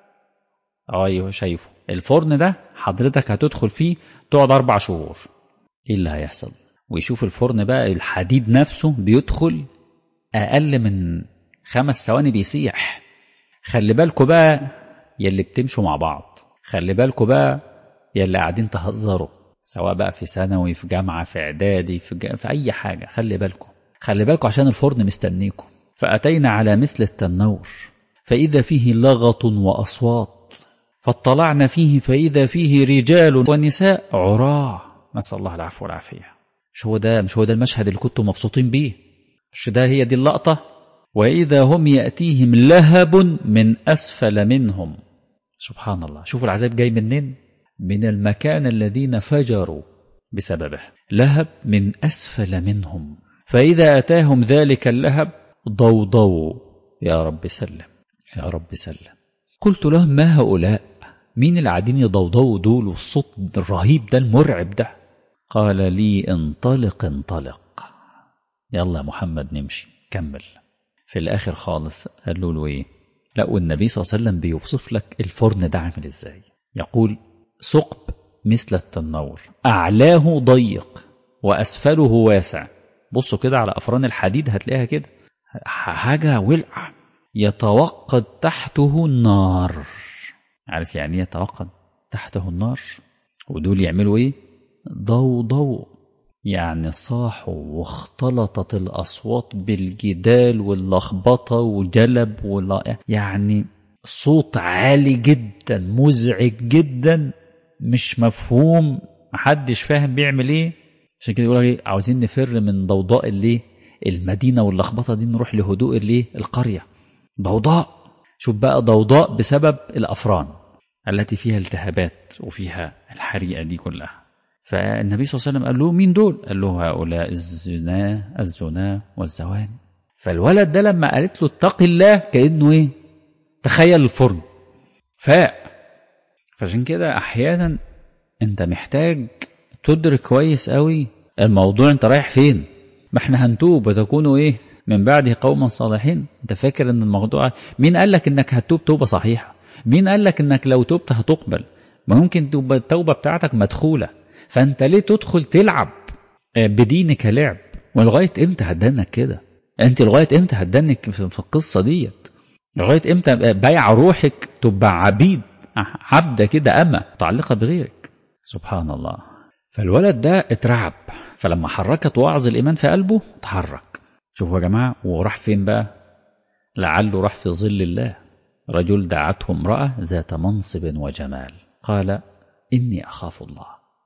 اه ايوه شايفه الفرن ده حضرتك هتدخل فيه تقعد أربع شهور ايه اللي هيحصل ويشوف الفرن بقى الحديد نفسه بيدخل أقل من خمس ثواني بيسيح خلي بالكوا بقى يلي بتمشوا مع بعض خلي بالكوا بقى يلي قاعدين تهزروا سواء بقى في ثانوي في جامعة في إعدادي في, جا... في أي حاجة خلي بالكوا خلي بالكوا عشان الفرن مستنيكم فأتينا على مثل التنور فإذا فيه لغط وأصوات فاطلعنا فيه فإذا فيه رجال ونساء عراة نسأل الله العفو والعافية مش هو ده مش هو ده المشهد اللي كنتم مبسوطين بيه مش ده هي دي اللقطة وإذا هم يأتيهم لهب من أسفل منهم سبحان الله شوفوا العذاب جاي منين من المكان الذين فجروا بسببه لهب من أسفل منهم فإذا أتاهم ذلك اللهب ضوضوا يا رب سلم يا رب سلم قلت لهم ما هؤلاء مين اللي قاعدين يضوضوا دول والصوت الرهيب ده المرعب ده قال لي انطلق انطلق يلا يا محمد نمشي كمل في الآخر خالص قالوا له ايه لا والنبي صلى الله عليه وسلم بيوصف لك الفرن ده عامل ازاي يقول ثقب مثل التنور أعلاه ضيق وأسفله واسع بصوا كده على أفران الحديد هتلاقيها كده حاجة ولع يتوقد تحته النار عارف يعني يتوقد تحته النار ودول يعملوا ايه ضو ضو يعني صاحوا واختلطت الأصوات بالجدال واللخبطة وجلب ولا يعني صوت عالي جدا مزعج جدا مش مفهوم محدش فاهم بيعمل ايه عشان كده يقول ايه عاوزين نفر من ضوضاء الايه المدينة واللخبطة دي نروح لهدوء الايه القرية ضوضاء شوف بقى ضوضاء بسبب الأفران التي فيها التهابات وفيها الحريقة دي كلها فالنبي صلى الله عليه وسلم قال له مين دول قال له هؤلاء الزنا الزنا والزوان فالولد ده لما قالت له اتق الله كأنه ايه تخيل الفرن فاق فعشان كده احيانا انت محتاج تدرك كويس قوي الموضوع انت رايح فين ما احنا هنتوب وتكونوا ايه من بعده قوما صالحين انت فاكر ان الموضوع مين قال لك انك هتتوب توبه صحيحه مين قال لك انك لو تبت هتقبل ما ممكن تبقى التوبه بتاعتك مدخوله فانت ليه تدخل تلعب بدينك لعب ولغايه امتى هتدنك كده انت لغايه امتى هتدنك في القصه ديت لغايه امتى بايع روحك تبقى عبيد عبده كده اما متعلقه بغيرك سبحان الله فالولد ده اترعب فلما حركت وعظ الايمان في قلبه اتحرك شوفوا يا جماعه وراح فين بقى لعله راح في ظل الله رجل دعته امراه ذات منصب وجمال قال اني اخاف الله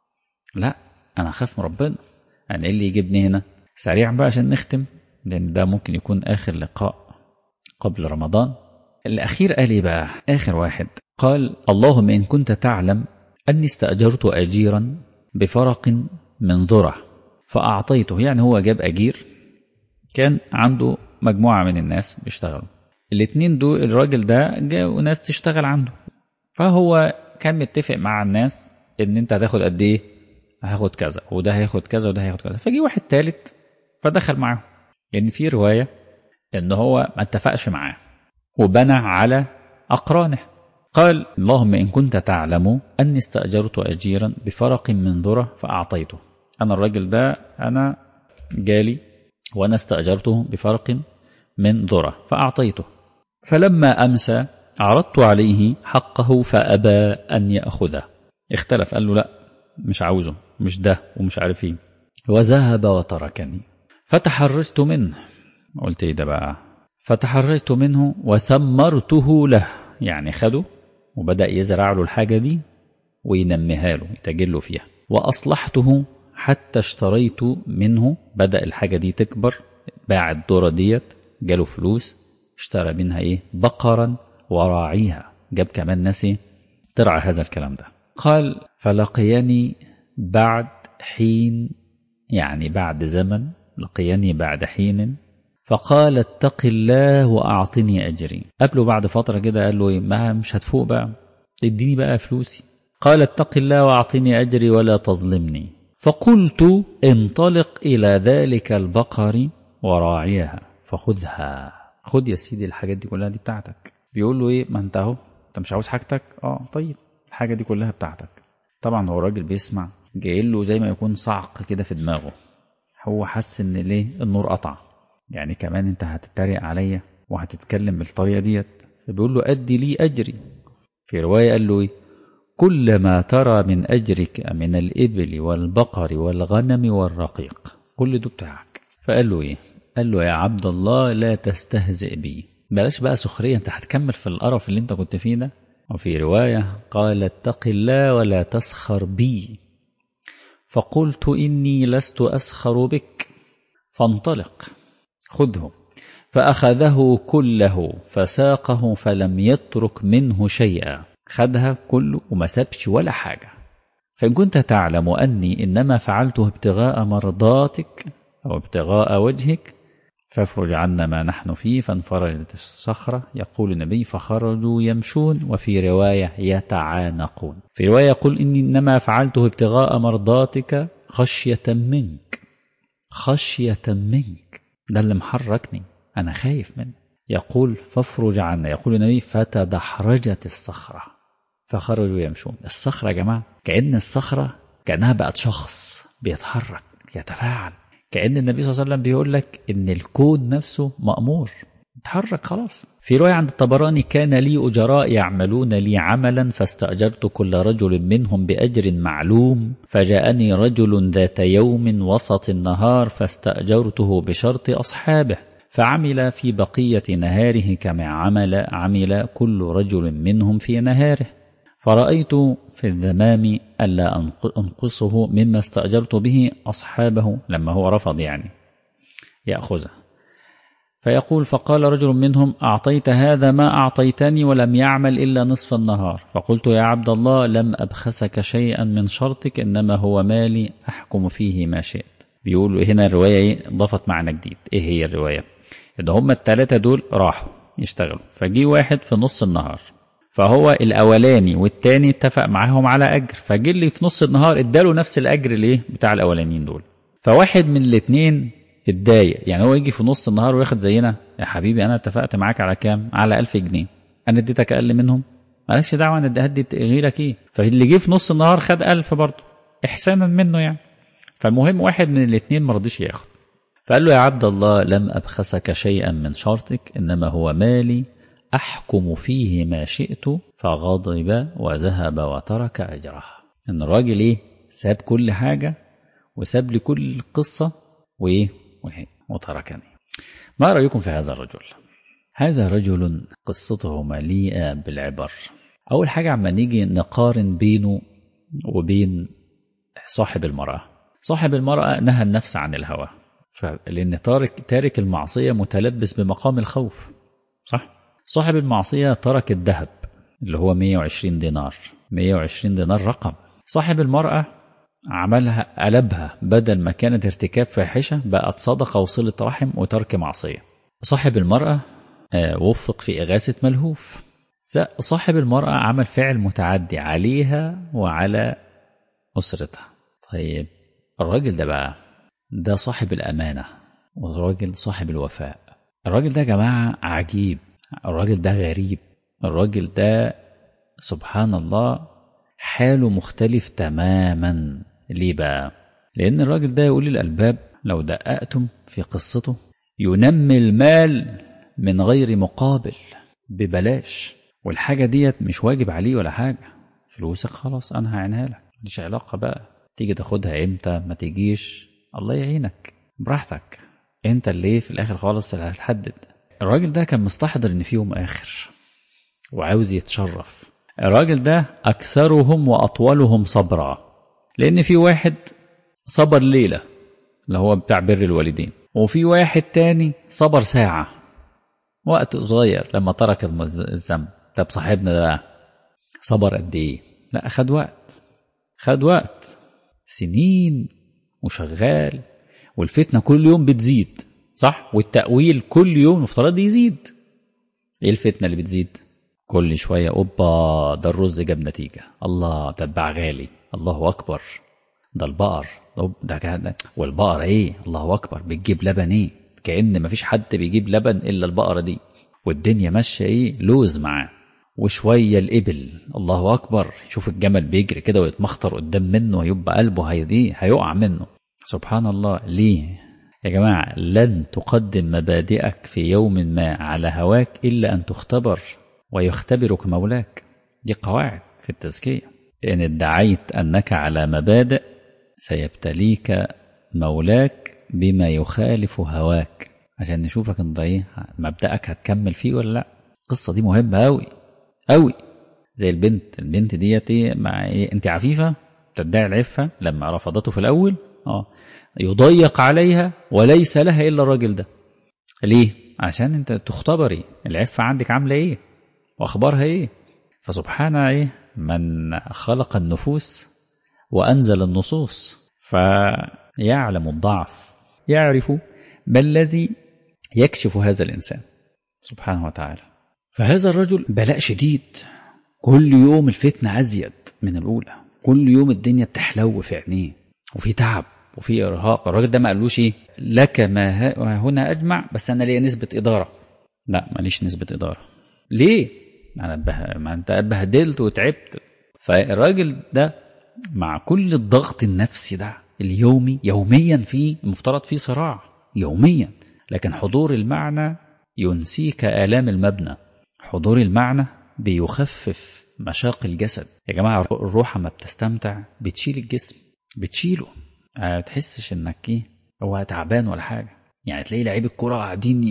لا انا اخاف من ربنا يعني ايه اللي يجيبني هنا سريعا بقى عشان نختم لان ده ممكن يكون اخر لقاء قبل رمضان الاخير قال ايه بقى اخر واحد قال اللهم ان كنت تعلم اني استاجرت اجيرا بفرق من ذره فاعطيته يعني هو جاب اجير كان عنده مجموعه من الناس بيشتغلوا الاثنين دول الراجل ده جاءوا ناس تشتغل عنده فهو كان متفق مع الناس ان انت هتاخد قد ايه هاخد كذا وده هياخد كذا وده هياخد كذا فجي واحد تالت فدخل معاهم لان يعني في روايه ان هو ما اتفقش معاه وبنى على اقرانه قال اللهم ان كنت تعلم اني استاجرت اجيرا بفرق من ذره فاعطيته انا الراجل ده انا جالي وانا استاجرته بفرق من ذره فاعطيته فلما امسى عرضت عليه حقه فابى ان ياخذه اختلف قال له لا مش عاوزه مش ده ومش عارف ايه وذهب وتركني فتحرجت منه قلت ايه ده بقى فتحرجت منه وثمرته له يعني خده وبدأ يزرع له الحاجة دي وينميها له يتجله فيها وأصلحته حتى اشتريت منه بدأ الحاجة دي تكبر باع الذرة ديت جاله فلوس اشترى منها ايه بقرا وراعيها جاب كمان ناس ايه ترعى هذا الكلام ده قال فلقيني بعد حين يعني بعد زمن لقيني بعد حين فقال اتق الله وأعطني أجري قبله بعد فترة كده قال له إيه ما مش هتفوق بقى اديني بقى فلوسي قال اتق الله وأعطني أجري ولا تظلمني فقلت انطلق إلى ذلك البقر وراعيها فخذها خد يا سيدي الحاجات دي كلها دي بتاعتك بيقول له ايه ما انت اهو انت مش عاوز حاجتك اه طيب الحاجة دي كلها بتاعتك طبعا هو الراجل بيسمع جاي له زي ما يكون صعق كده في دماغه هو حس ان ليه النور قطع يعني كمان انت هتتريق عليا وهتتكلم بالطريقة ديت فبيقول له أدي لي أجري في رواية قال له ايه كل ما ترى من أجرك من الإبل والبقر والغنم والرقيق كل ده بتاعك فقال له ايه قال له يا عبد الله لا تستهزئ بي بلاش بقى سخرية انت هتكمل في القرف اللي انت كنت فيه ده وفي رواية قال اتق الله ولا تسخر بي فقلت إني لست أسخر بك فانطلق خذه فأخذه كله فساقه فلم يترك منه شيئا خدها كله وما سابش ولا حاجة فإن كنت تعلم أني إنما فعلته ابتغاء مرضاتك أو ابتغاء وجهك فافرج عنا ما نحن فيه فانفرجت الصخرة يقول النبي فخرجوا يمشون وفي رواية يتعانقون في رواية يقول إني إنما فعلته ابتغاء مرضاتك خشية منك خشية منك ده اللي محركني أنا خايف منه يقول فافرج عنا يقول النبي فتدحرجت الصخرة فخرجوا يمشون الصخرة يا جماعة كأن الصخرة كأنها بقت شخص بيتحرك يتفاعل كأن النبي صلى الله عليه وسلم بيقول لك إن الكون نفسه مأمور اتحرك خلاص في رواية عند الطبراني كان لي أجراء يعملون لي عملا فاستأجرت كل رجل منهم بأجر معلوم فجاءني رجل ذات يوم وسط النهار فاستأجرته بشرط أصحابه فعمل في بقية نهاره كما عمل عمل كل رجل منهم في نهاره فرأيت في الذمام ألا أنقصه مما استأجرت به أصحابه لما هو رفض يعني يأخذه فيقول فقال رجل منهم أعطيت هذا ما أعطيتني ولم يعمل إلا نصف النهار فقلت يا عبد الله لم أبخسك شيئا من شرطك إنما هو مالي أحكم فيه ما شئت بيقولوا هنا الرواية ضافت معنى جديد إيه هي الرواية إن هم الثلاثة دول راحوا يشتغلوا فجي واحد في نص النهار فهو الأولاني والتاني اتفق معاهم على أجر فجي اللي في نص النهار اداله نفس الأجر ليه بتاع الأولانيين دول فواحد من الاثنين اتضايق يعني هو يجي في نص النهار وياخد زينا يا حبيبي أنا اتفقت معاك على كام على ألف جنيه أنا اديتك أقل منهم مالكش دعوة أنا هدي غيرك إيه فاللي جه في نص النهار خد ألف برضه إحسانا منه يعني فالمهم واحد من الاثنين مرضيش ياخد فقال له يا عبد الله لم أبخسك شيئا من شرطك إنما هو مالي أحكم فيه ما شئت فغضب وذهب وترك أجره إن الراجل إيه ساب كل حاجة وساب لي كل القصة وإيه وتركني ما رأيكم في هذا الرجل هذا رجل قصته مليئة بالعبر أول حاجة عما نيجي نقارن بينه وبين صاحب المرأة صاحب المرأة نهى النفس عن الهوى لأن تارك, تارك المعصية متلبس بمقام الخوف صح؟ صاحب المعصية ترك الذهب اللي هو 120 دينار 120 دينار رقم صاحب المرأة عملها قلبها بدل ما كانت ارتكاب فاحشة بقت صدقة وصلة رحم وترك معصية صاحب المرأة وفق في إغاثة ملهوف صاحب المرأة عمل فعل متعدي عليها وعلى أسرتها طيب الراجل ده بقى ده صاحب الأمانة والراجل صاحب الوفاء الراجل ده يا جماعة عجيب الراجل ده غريب الراجل ده سبحان الله حاله مختلف تماما ليه بقى لأن الراجل ده يقول الألباب لو دققتم في قصته ينمي المال من غير مقابل ببلاش والحاجة ديت مش واجب عليه ولا حاجة فلوسك خلاص أنا هعينها لك مش علاقة بقى تيجي تاخدها امتى ما تيجيش الله يعينك براحتك انت اللي في الاخر خالص اللي هتحدد الراجل ده كان مستحضر ان في يوم اخر وعاوز يتشرف الراجل ده أكثرهم وأطولهم صبرا لأن في واحد صبر ليلة اللي هو بتاع بر الوالدين وفي واحد تاني صبر ساعة وقت صغير لما ترك الذنب طب صاحبنا ده بقى صبر قد ايه لا خد وقت خد وقت سنين وشغال والفتنة كل يوم بتزيد صح والتأويل كل يوم المفترض يزيد ايه الفتنة اللي بتزيد كل شوية اوبا ده الرز جاب نتيجة الله ده الباع غالي الله أكبر ده البقر ده كان والبقرة ايه الله أكبر بتجيب لبن ايه كأن مفيش حد بيجيب لبن إلا البقرة دي والدنيا ماشية ايه لوز معاه وشوية الإبل الله أكبر شوف الجمل بيجري كده ويتمخطر قدام منه هيبقى قلبه هيدي هيقع منه سبحان الله ليه يا جماعة لن تقدم مبادئك في يوم ما على هواك إلا أن تختبر ويختبرك مولاك دي قواعد في التزكية إن ادعيت أنك على مبادئ سيبتليك مولاك بما يخالف هواك عشان نشوفك انت ايه مبدأك هتكمل فيه ولا لا القصة دي مهمة أوي أوي زي البنت البنت ديت مع ايه انت عفيفة تدعي العفة لما رفضته في الأول اه يضيق عليها وليس لها إلا الراجل ده ليه عشان انت تختبري العفة عندك عاملة ايه واخبارها ايه فسبحان ايه من خلق النفوس وانزل النصوص فيعلم الضعف يعرف ما الذي يكشف هذا الانسان سبحانه وتعالى فهذا الرجل بلاء شديد كل يوم الفتنة أزيد من الأولى كل يوم الدنيا بتحلو في عينيه وفي تعب وفي إرهاق الراجل ده ما قالوش إيه لك ما هنا أجمع بس أنا ليا نسبة إدارة لا ماليش نسبة إدارة ليه أنا به... ما أنت اتبهدلت وتعبت فالراجل ده مع كل الضغط النفسي ده اليومي يوميا في المفترض في صراع يوميا لكن حضور المعنى ينسيك آلام المبنى حضور المعنى بيخفف مشاق الجسد يا جماعة الروح ما بتستمتع بتشيل الجسم بتشيله ما تحسش انك ايه هو تعبان ولا حاجة يعني تلاقي لعيب الكرة قاعدين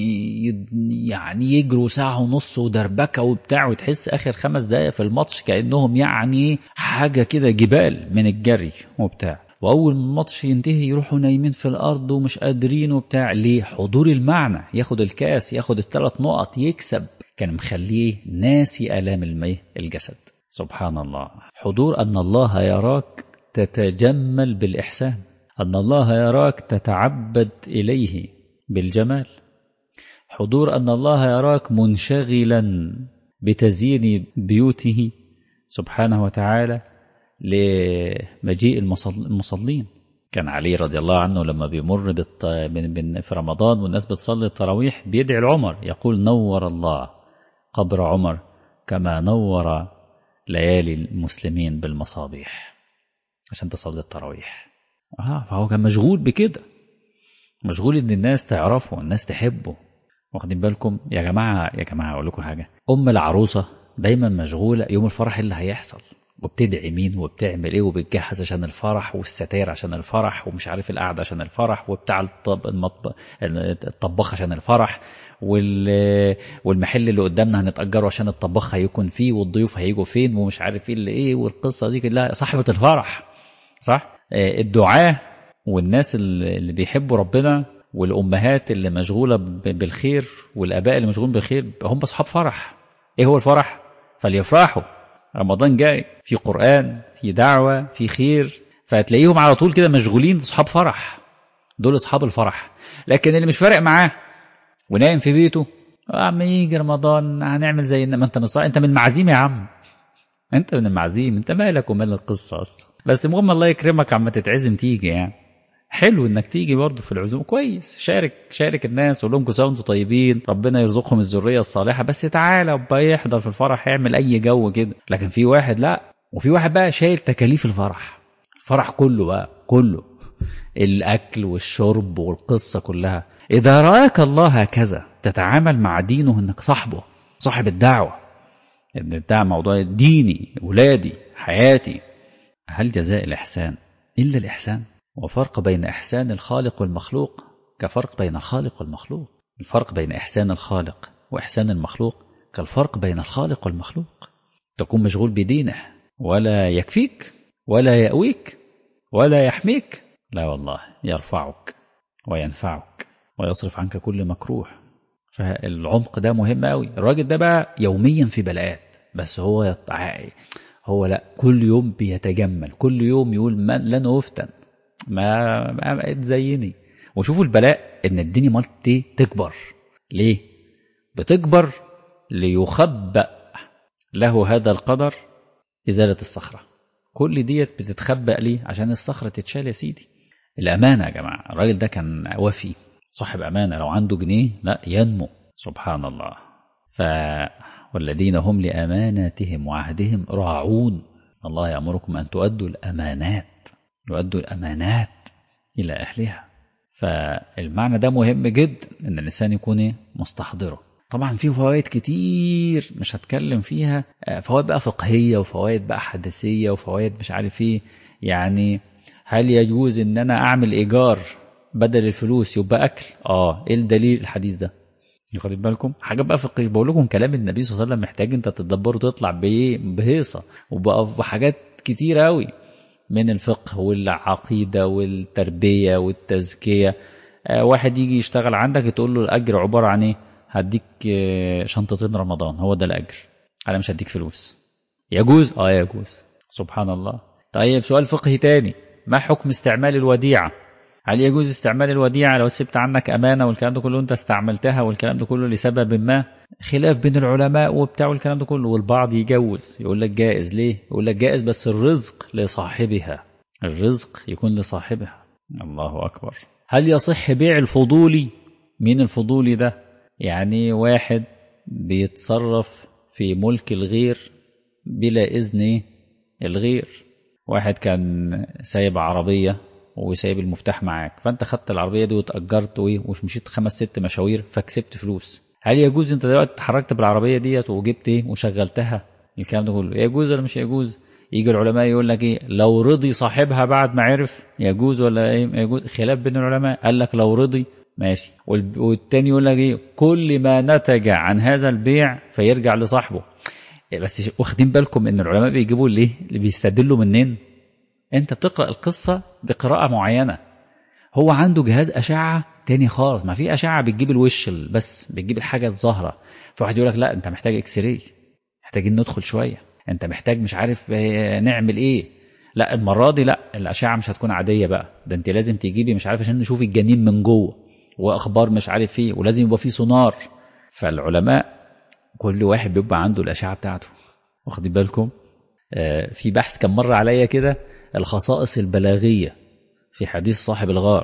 يعني يجروا ساعة ونص ودربكة وبتاع وتحس آخر خمس دقايق في الماتش كأنهم يعني حاجة كده جبال من الجري وبتاع وأول ما الماتش ينتهي يروحوا نايمين في الأرض ومش قادرين وبتاع ليه حضور المعنى ياخد الكاس ياخد الثلاث نقط يكسب كان مخليه ناسي آلام الميه الجسد سبحان الله حضور أن الله يراك تتجمل بالإحسان أن الله يراك تتعبد إليه بالجمال حضور أن الله يراك منشغلا بتزيين بيوته سبحانه وتعالى لمجيء المصلين كان علي رضي الله عنه لما بيمر بالط... في رمضان والناس بتصلي التراويح بيدعي لعمر يقول نور الله قبر عمر كما نور ليالي المسلمين بالمصابيح عشان تصلي التراويح آه فهو كان مشغول بكده مشغول ان الناس تعرفه الناس تحبه واخدين بالكم يا جماعة يا جماعة اقول لكم حاجة ام العروسة دايما مشغولة يوم الفرح اللي هيحصل وبتدعي مين وبتعمل ايه وبتجهز عشان الفرح والستاير عشان الفرح ومش عارف القعدة عشان الفرح وبتاع الطب المطب... الطباخ عشان الفرح وال... والمحل اللي قدامنا هنتأجره عشان الطباخ هيكون فيه والضيوف هيجوا فين ومش عارف ايه اللي ايه والقصة دي كلها صاحبة الفرح صح الدعاة والناس اللي بيحبوا ربنا والأمهات اللي مشغولة بالخير والآباء اللي مشغولين بالخير هم أصحاب فرح إيه هو الفرح؟ فليفرحوا رمضان جاي في قرآن في دعوة في خير فهتلاقيهم على طول كده مشغولين أصحاب فرح دول أصحاب الفرح لكن اللي مش فارق معاه ونايم في بيته عم يجي رمضان هنعمل زي ما انت مصاع انت من المعازيم يا عم انت من المعازيم انت مالك ومال القصة اصلا بس المهم الله يكرمك عما تتعزم تيجي يعني حلو انك تيجي برضه في العزوم كويس شارك شارك الناس قول لهم كل سنه طيبين ربنا يرزقهم الذريه الصالحه بس تعالى وبقى يحضر في الفرح يعمل اي جو كده لكن في واحد لا وفي واحد بقى شايل تكاليف الفرح الفرح كله بقى كله الاكل والشرب والقصه كلها اذا راك الله هكذا تتعامل مع دينه انك صاحبه صاحب الدعوه ان بتاع موضوع ديني ولادي حياتي هل جزاء الإحسان إلا الإحسان وفرق بين إحسان الخالق والمخلوق كفرق بين الخالق والمخلوق الفرق بين إحسان الخالق وإحسان المخلوق كالفرق بين الخالق والمخلوق تكون مشغول بدينه ولا يكفيك ولا يأويك ولا يحميك لا والله يرفعك وينفعك ويصرف عنك كل مكروه فالعمق ده مهم قوي الراجل ده بقى يوميا في بلاءات بس هو يطع... هو لا كل يوم بيتجمل كل يوم يقول من لن أفتن ما ما بقيت زيني وشوفوا البلاء ان الدنيا مالتي تكبر ليه بتكبر ليخبأ له هذا القدر إزالة الصخرة كل ديت بتتخبأ ليه عشان الصخرة تتشال يا سيدي الأمانة يا جماعة الراجل ده كان وفي صاحب أمانة لو عنده جنيه لا ينمو سبحان الله ف والذين هم لأماناتهم وعهدهم راعون الله يأمركم أن تؤدوا الأمانات يؤدوا الأمانات إلى أهلها فالمعنى ده مهم جدا ان الانسان يكون ايه مستحضره طبعا في فوائد كتير مش هتكلم فيها فوائد بقى فقهيه وفوائد بقى حدثيه وفوائد مش عارف ايه يعني هل يجوز ان انا اعمل ايجار بدل الفلوس يبقى اكل اه ايه الدليل الحديث ده واخدين بالكم حاجه بقى فقهيه بقول لكم كلام النبي صلى الله عليه وسلم محتاج انت تتدبره وتطلع بايه بهيصه وبقى بحاجات كتير قوي من الفقه والعقيدة والتربية والتزكية واحد يجي يشتغل عندك تقول له الأجر عبارة عن إيه هديك شنطتين رمضان هو ده الأجر أنا مش هديك فلوس يجوز آه يجوز سبحان الله طيب سؤال فقهي تاني ما حكم استعمال الوديعة هل يجوز استعمال الوديعة لو سبت عنك أمانة والكلام ده كله أنت استعملتها والكلام ده كله لسبب ما خلاف بين العلماء وبتاع والكلام ده كله والبعض يجوز يقول لك جائز ليه يقول لك جائز بس الرزق لصاحبها الرزق يكون لصاحبها الله أكبر هل يصح بيع الفضولي مين الفضولي ده يعني واحد بيتصرف في ملك الغير بلا إذن الغير واحد كان سايب عربية وسايب المفتاح معاك فانت خدت العربية دي وتأجرت ومشيت خمس ست مشاوير فكسبت فلوس هل يجوز انت دلوقتي اتحركت بالعربيه ديت وجبت ايه وشغلتها الكلام ده كله يجوز ولا مش يجوز يجي العلماء يقول لك ايه لو رضي صاحبها بعد ما عرف يجوز ولا ايه يجوز خلاف بين العلماء قال لك لو رضي ماشي والتاني يقول لك ايه كل ما نتج عن هذا البيع فيرجع لصاحبه بس واخدين بالكم ان العلماء بيجيبوا ليه اللي بيستدلوا منين انت بتقرا القصه بقراءه معينه هو عنده جهاز اشعه تاني خالص ما في اشعه بتجيب الوش بس بتجيب الحاجه الظاهره فواحد يقول لك لا انت محتاج اكس راي محتاجين ندخل شويه انت محتاج مش عارف نعمل ايه لا المره دي لا الاشعه مش هتكون عاديه بقى ده انت لازم تجيبي مش عارف عشان نشوف الجنين من جوه واخبار مش عارف ايه ولازم يبقى فيه سونار فالعلماء كل واحد بيبقى عنده الاشعه بتاعته واخدين بالكم آه في بحث كان مر عليا كده الخصائص البلاغيه في حديث صاحب الغار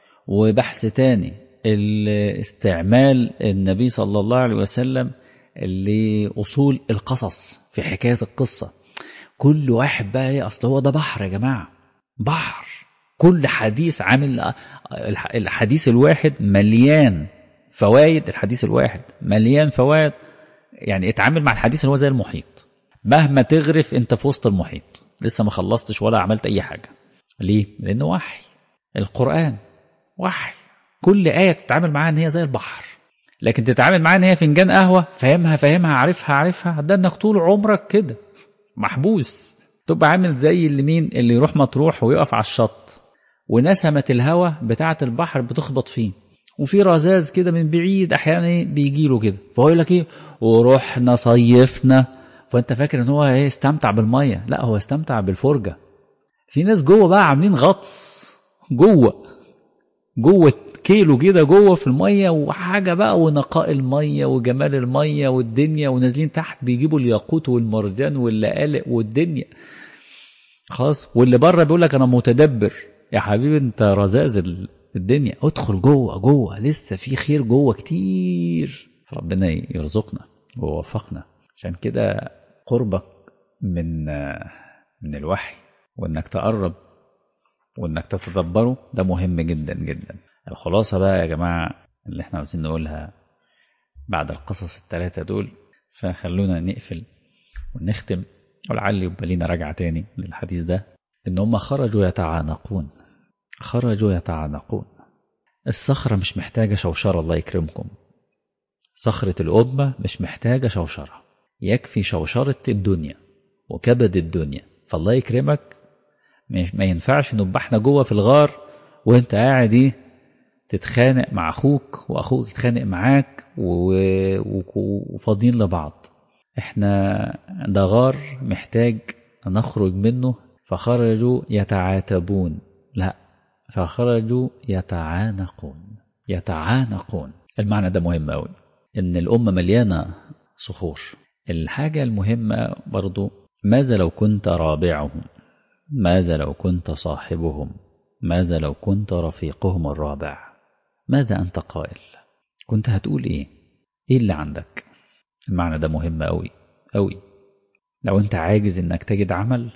وبحث تاني استعمال النبي صلى الله عليه وسلم لأصول القصص في حكاية القصة كل واحد بقى ايه أصل هو ده بحر يا جماعة بحر كل حديث عامل الحديث الواحد مليان فوائد الحديث الواحد مليان فوائد يعني اتعامل مع الحديث اللي هو زي المحيط مهما تغرف انت في وسط المحيط لسه ما خلصتش ولا عملت اي حاجة ليه؟ لانه وحي القرآن وحي كل آية تتعامل معاها ان هي زي البحر لكن تتعامل معاها ان هي فنجان قهوة فاهمها فاهمها عارفها عارفها ده انك طول عمرك كده محبوس تبقى عامل زي اللي مين اللي يروح مطروح ويقف على الشط ونسمة الهواء بتاعة البحر بتخبط فيه وفي رذاذ كده من بعيد احيانا بيجي له كده فهو يقول لك ايه ورحنا صيفنا فانت فاكر ان هو ايه استمتع بالميه لا هو استمتع بالفرجه في ناس جوه بقى عاملين غطس جوه جوه كيلو كده جوه في الميه وحاجه بقى ونقاء الميه وجمال الميه والدنيا ونازلين تحت بيجيبوا الياقوت والمرجان واللقالق والدنيا خلاص واللي بره بيقول لك انا متدبر يا حبيبي انت رذاذ الدنيا ادخل جوه جوه لسه في خير جوه كتير ربنا يرزقنا ويوفقنا عشان كده قربك من من الوحي وانك تقرب وانك تتدبره ده مهم جدا جدا الخلاصة بقى يا جماعة اللي احنا عاوزين نقولها بعد القصص الثلاثة دول فخلونا نقفل ونختم ولعل يبقى لينا رجعة تاني للحديث ده ان هم خرجوا يتعانقون خرجوا يتعانقون الصخرة مش محتاجة شوشرة الله يكرمكم صخرة الأمة مش محتاجة شوشرة يكفي شوشرة الدنيا وكبد الدنيا فالله يكرمك ما ينفعش نبقى احنا جوه في الغار وانت قاعد ايه تتخانق مع اخوك واخوك يتخانق معاك وفاضيين لبعض احنا ده غار محتاج نخرج منه فخرجوا يتعاتبون لا فخرجوا يتعانقون يتعانقون المعنى ده مهم قوي ان الامه مليانه صخور الحاجه المهمه برضو ماذا لو كنت رابعهم ماذا لو كنت صاحبهم ماذا لو كنت رفيقهم الرابع ماذا أنت قائل كنت هتقول إيه إيه اللي عندك المعنى ده مهم أوي أوي لو أنت عاجز إنك تجد عمل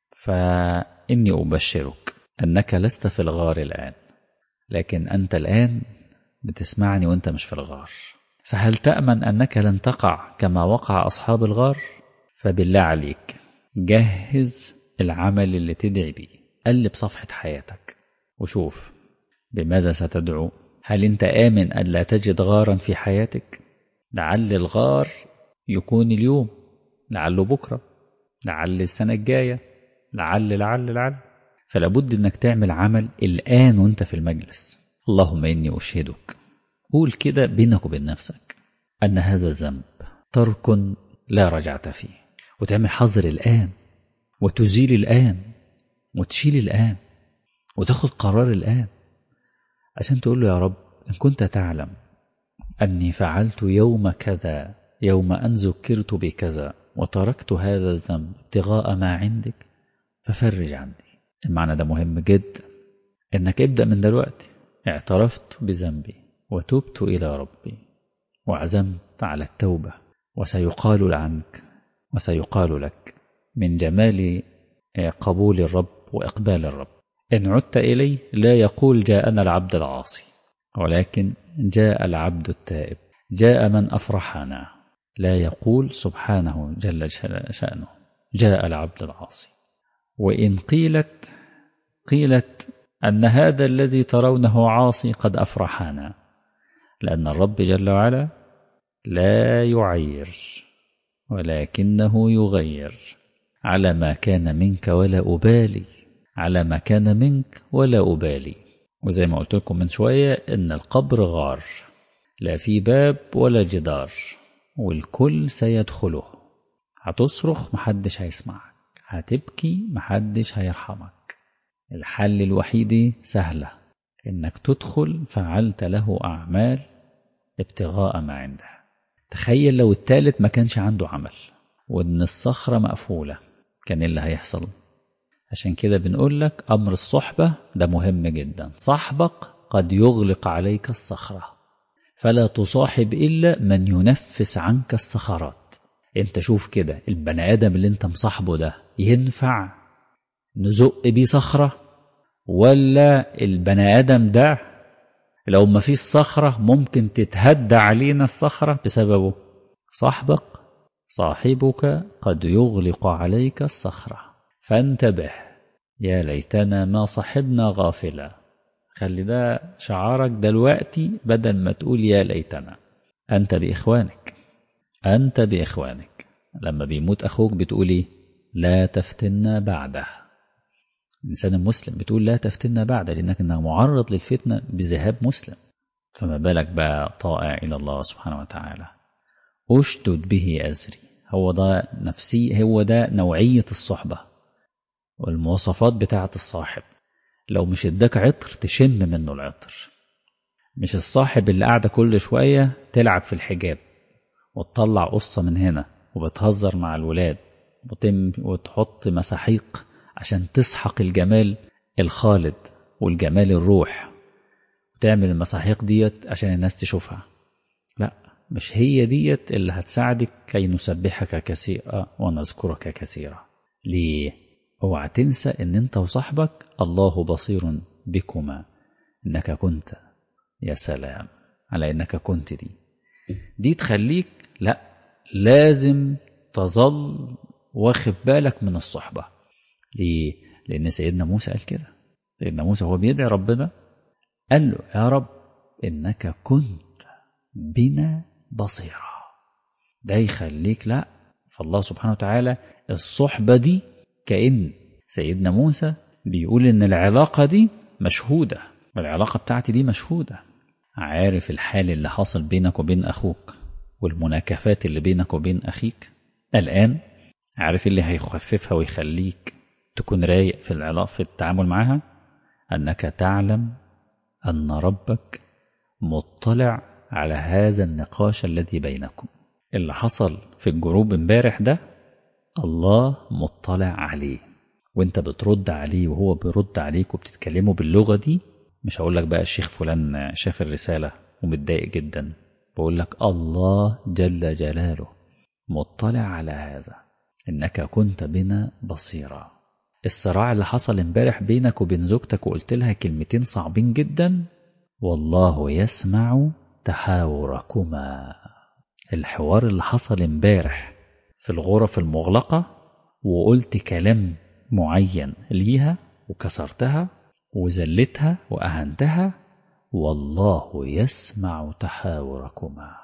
فإني أبشرك أنك لست في الغار الآن لكن أنت الآن بتسمعني وأنت مش في الغار فهل تأمن أنك لن تقع كما وقع أصحاب الغار فبالله عليك جهز العمل اللي تدعي بيه قلب صفحة حياتك وشوف بماذا ستدعو هل انت آمن أن لا تجد غارا في حياتك لعل الغار يكون اليوم لعله بكرة لعل السنة الجاية لعل لعل لعل فلابد انك تعمل عمل الآن وانت في المجلس اللهم إني أشهدك قول كده بينك وبين نفسك أن هذا الذنب ترك لا رجعت فيه وتعمل حظر الآن وتزيل الآن وتشيل الآن وتاخد قرار الآن عشان تقول له يا رب إن كنت تعلم أني فعلت يوم كذا يوم أن ذكرت بكذا وتركت هذا الذنب ابتغاء ما عندك ففرج عني المعنى ده مهم جدا إنك ابدأ من دلوقتي اعترفت بذنبي وتبت إلى ربي وعزمت على التوبة وسيقال عنك وسيقال لك من جمال قبول الرب وإقبال الرب إن عدت إليه لا يقول جاءنا العبد العاصي ولكن جاء العبد التائب جاء من أفرحنا لا يقول سبحانه جل شأنه جاء العبد العاصي وإن قيلت قيلت أن هذا الذي ترونه عاصي قد أفرحنا لأن الرب جل وعلا لا يعير ولكنه يغير على ما كان منك ولا أبالي على ما كان منك ولا أبالي وزي ما قلت لكم من شوية إن القبر غار لا في باب ولا جدار والكل سيدخله هتصرخ محدش هيسمعك هتبكي محدش هيرحمك الحل الوحيد سهلة إنك تدخل فعلت له أعمال ابتغاء ما عنده تخيل لو التالت ما كانش عنده عمل وإن الصخرة مقفولة كان إيه اللي هيحصل عشان كده بنقول لك أمر الصحبة ده مهم جدا صاحبك قد يغلق عليك الصخرة فلا تصاحب إلا من ينفس عنك الصخرات انت شوف كده البني آدم اللي انت مصاحبه ده ينفع نزق بيه صخرة ولا البني آدم ده لو ما فيش صخرة ممكن تتهدى علينا الصخرة بسببه صاحبك صاحبك قد يغلق عليك الصخرة فانتبه يا ليتنا ما صحبنا غافلا خلي ده شعارك دلوقتي بدل ما تقول يا ليتنا أنت بإخوانك أنت بإخوانك لما بيموت أخوك بتقول إيه لا تفتنا بعده الإنسان المسلم بتقول لا تفتنا بعده لأنك إنك معرض للفتنة بذهاب مسلم فما بالك بقى طائع إلى الله سبحانه وتعالى أشدد به أزري هو ده نفسي هو ده نوعية الصحبة والمواصفات بتاعة الصاحب لو مش اداك عطر تشم منه العطر مش الصاحب اللي قاعدة كل شوية تلعب في الحجاب وتطلع قصة من هنا وبتهزر مع الولاد وتم وتحط مساحيق عشان تسحق الجمال الخالد والجمال الروح وتعمل المساحيق ديت عشان الناس تشوفها لا مش هي ديت اللي هتساعدك كي نسبحك كثيرا ونذكرك كثيرا ليه اوعى تنسى ان انت وصاحبك الله بصير بكما انك كنت يا سلام على انك كنت دي دي تخليك لا لازم تظل واخد بالك من الصحبة ليه؟ لأن سيدنا موسى قال كده سيدنا موسى هو بيدعي ربنا قال له يا رب إنك كنت بنا بصيرا ده يخليك لا فالله سبحانه وتعالى الصحبة دي كأن سيدنا موسى بيقول إن العلاقة دي مشهودة والعلاقة بتاعتي دي مشهودة عارف الحال اللي حاصل بينك وبين أخوك والمناكفات اللي بينك وبين أخيك الآن عارف اللي هيخففها ويخليك تكون رايق في العلاقة في التعامل معها أنك تعلم أن ربك مطلع على هذا النقاش الذي بينكم اللي حصل في الجروب امبارح ده الله مطلع عليه وانت بترد عليه وهو بيرد عليك وبتتكلموا باللغة دي مش هقول لك بقى الشيخ فلان شاف الرسالة ومتضايق جدا بقول لك الله جل جلاله مطلع على هذا انك كنت بنا بصيرا الصراع اللي حصل امبارح بينك وبين زوجتك وقلت لها كلمتين صعبين جدا والله يسمع تحاوركما الحوار اللي حصل امبارح في الغرف المغلقة وقلت كلام معين ليها وكسرتها وزلتها وأهنتها والله يسمع تحاوركما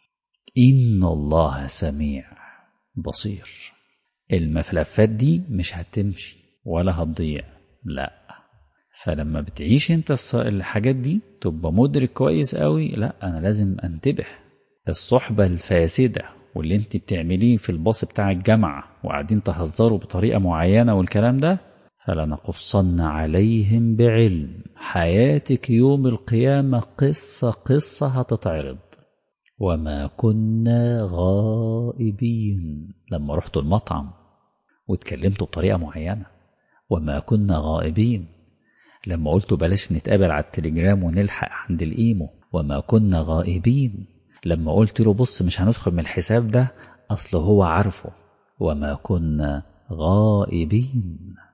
إن الله سميع بصير المفلفات دي مش هتمشي ولا هتضيع لا فلما بتعيش انت الحاجات دي تبقى مدرك كويس قوي لا انا لازم انتبه الصحبة الفاسدة واللي انت بتعمليه في الباص بتاع الجامعة وقاعدين تهزروا بطريقة معينة والكلام ده فلنقصن عليهم بعلم حياتك يوم القيامة قصة قصة هتتعرض وما كنا غائبين لما رحتوا المطعم واتكلمتوا بطريقة معينة وما كنا غائبين لما قلتوا بلاش نتقابل على التليجرام ونلحق عند الإيمو وما كنا غائبين لما قلت له بص مش هندخل من الحساب ده أصل هو عارفه وما كنا غائبين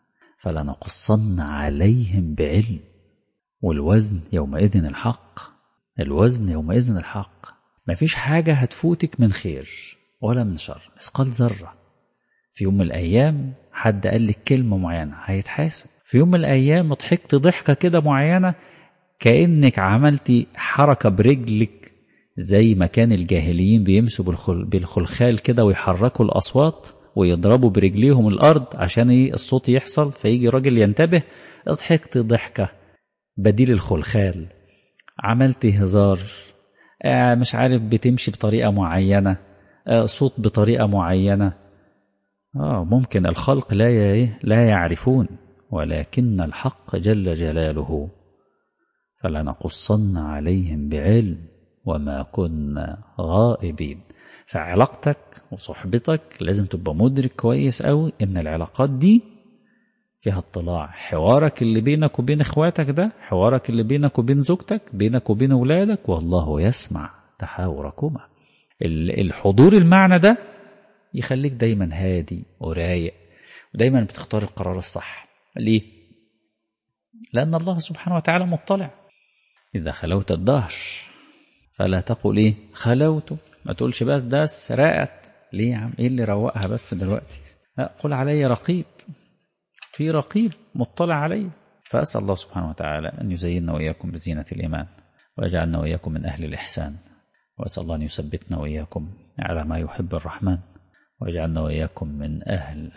فلنقصن عليهم بعلم والوزن يومئذ الحق الوزن يومئذ الحق مفيش حاجة هتفوتك من خير ولا من شر مثقال ذرة في يوم من الأيام حد قال لك كلمة معينة هيتحاسب في يوم من الأيام ضحكت ضحكة كده معينة كأنك عملتي حركة برجلك زي ما كان الجاهليين بيمسوا بالخل... بالخلخال كده ويحركوا الأصوات ويضربوا برجليهم الأرض عشان ايه الصوت يحصل فيجي راجل ينتبه ضحكت ضحكة بديل الخلخال عملت هزار آه مش عارف بتمشي بطريقة معينة آه صوت بطريقة معينة آه ممكن الخلق لا لا يعرفون ولكن الحق جل جلاله فلنقصن عليهم بعلم وما كنا غائبين فعلاقتك وصحبتك لازم تبقى مدرك كويس قوي ان العلاقات دي فيها اطلاع حوارك اللي بينك وبين اخواتك ده حوارك اللي بينك وبين زوجتك بينك وبين اولادك والله يسمع تحاوركما الحضور المعنى ده يخليك دايما هادي ورايق ودايما بتختار القرار الصح ليه لأن الله سبحانه وتعالى مطلع إذا خلوت الدهر فلا تقل إيه خلوت ما تقولش بس ده سرقت ليه يا عم إيه اللي روقها بس دلوقتي لا قل علي رقيب في رقيب مطلع علي فأسأل الله سبحانه وتعالى أن يزيننا وإياكم بزينة الإيمان ويجعلنا وإياكم من أهل الإحسان وأسأل الله أن يثبتنا وإياكم على ما يحب الرحمن ويجعلنا وإياكم من أهل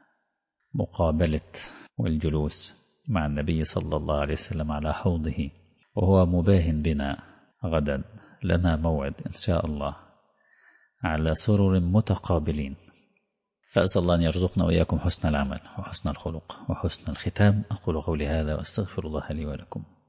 مقابلة والجلوس مع النبي صلى الله عليه وسلم على حوضه وهو مباهن بنا غدا لنا موعد إن شاء الله على سرر متقابلين فأسأل الله أن يرزقنا وإياكم حسن العمل وحسن الخلق وحسن الختام أقول قولي هذا وأستغفر الله لي ولكم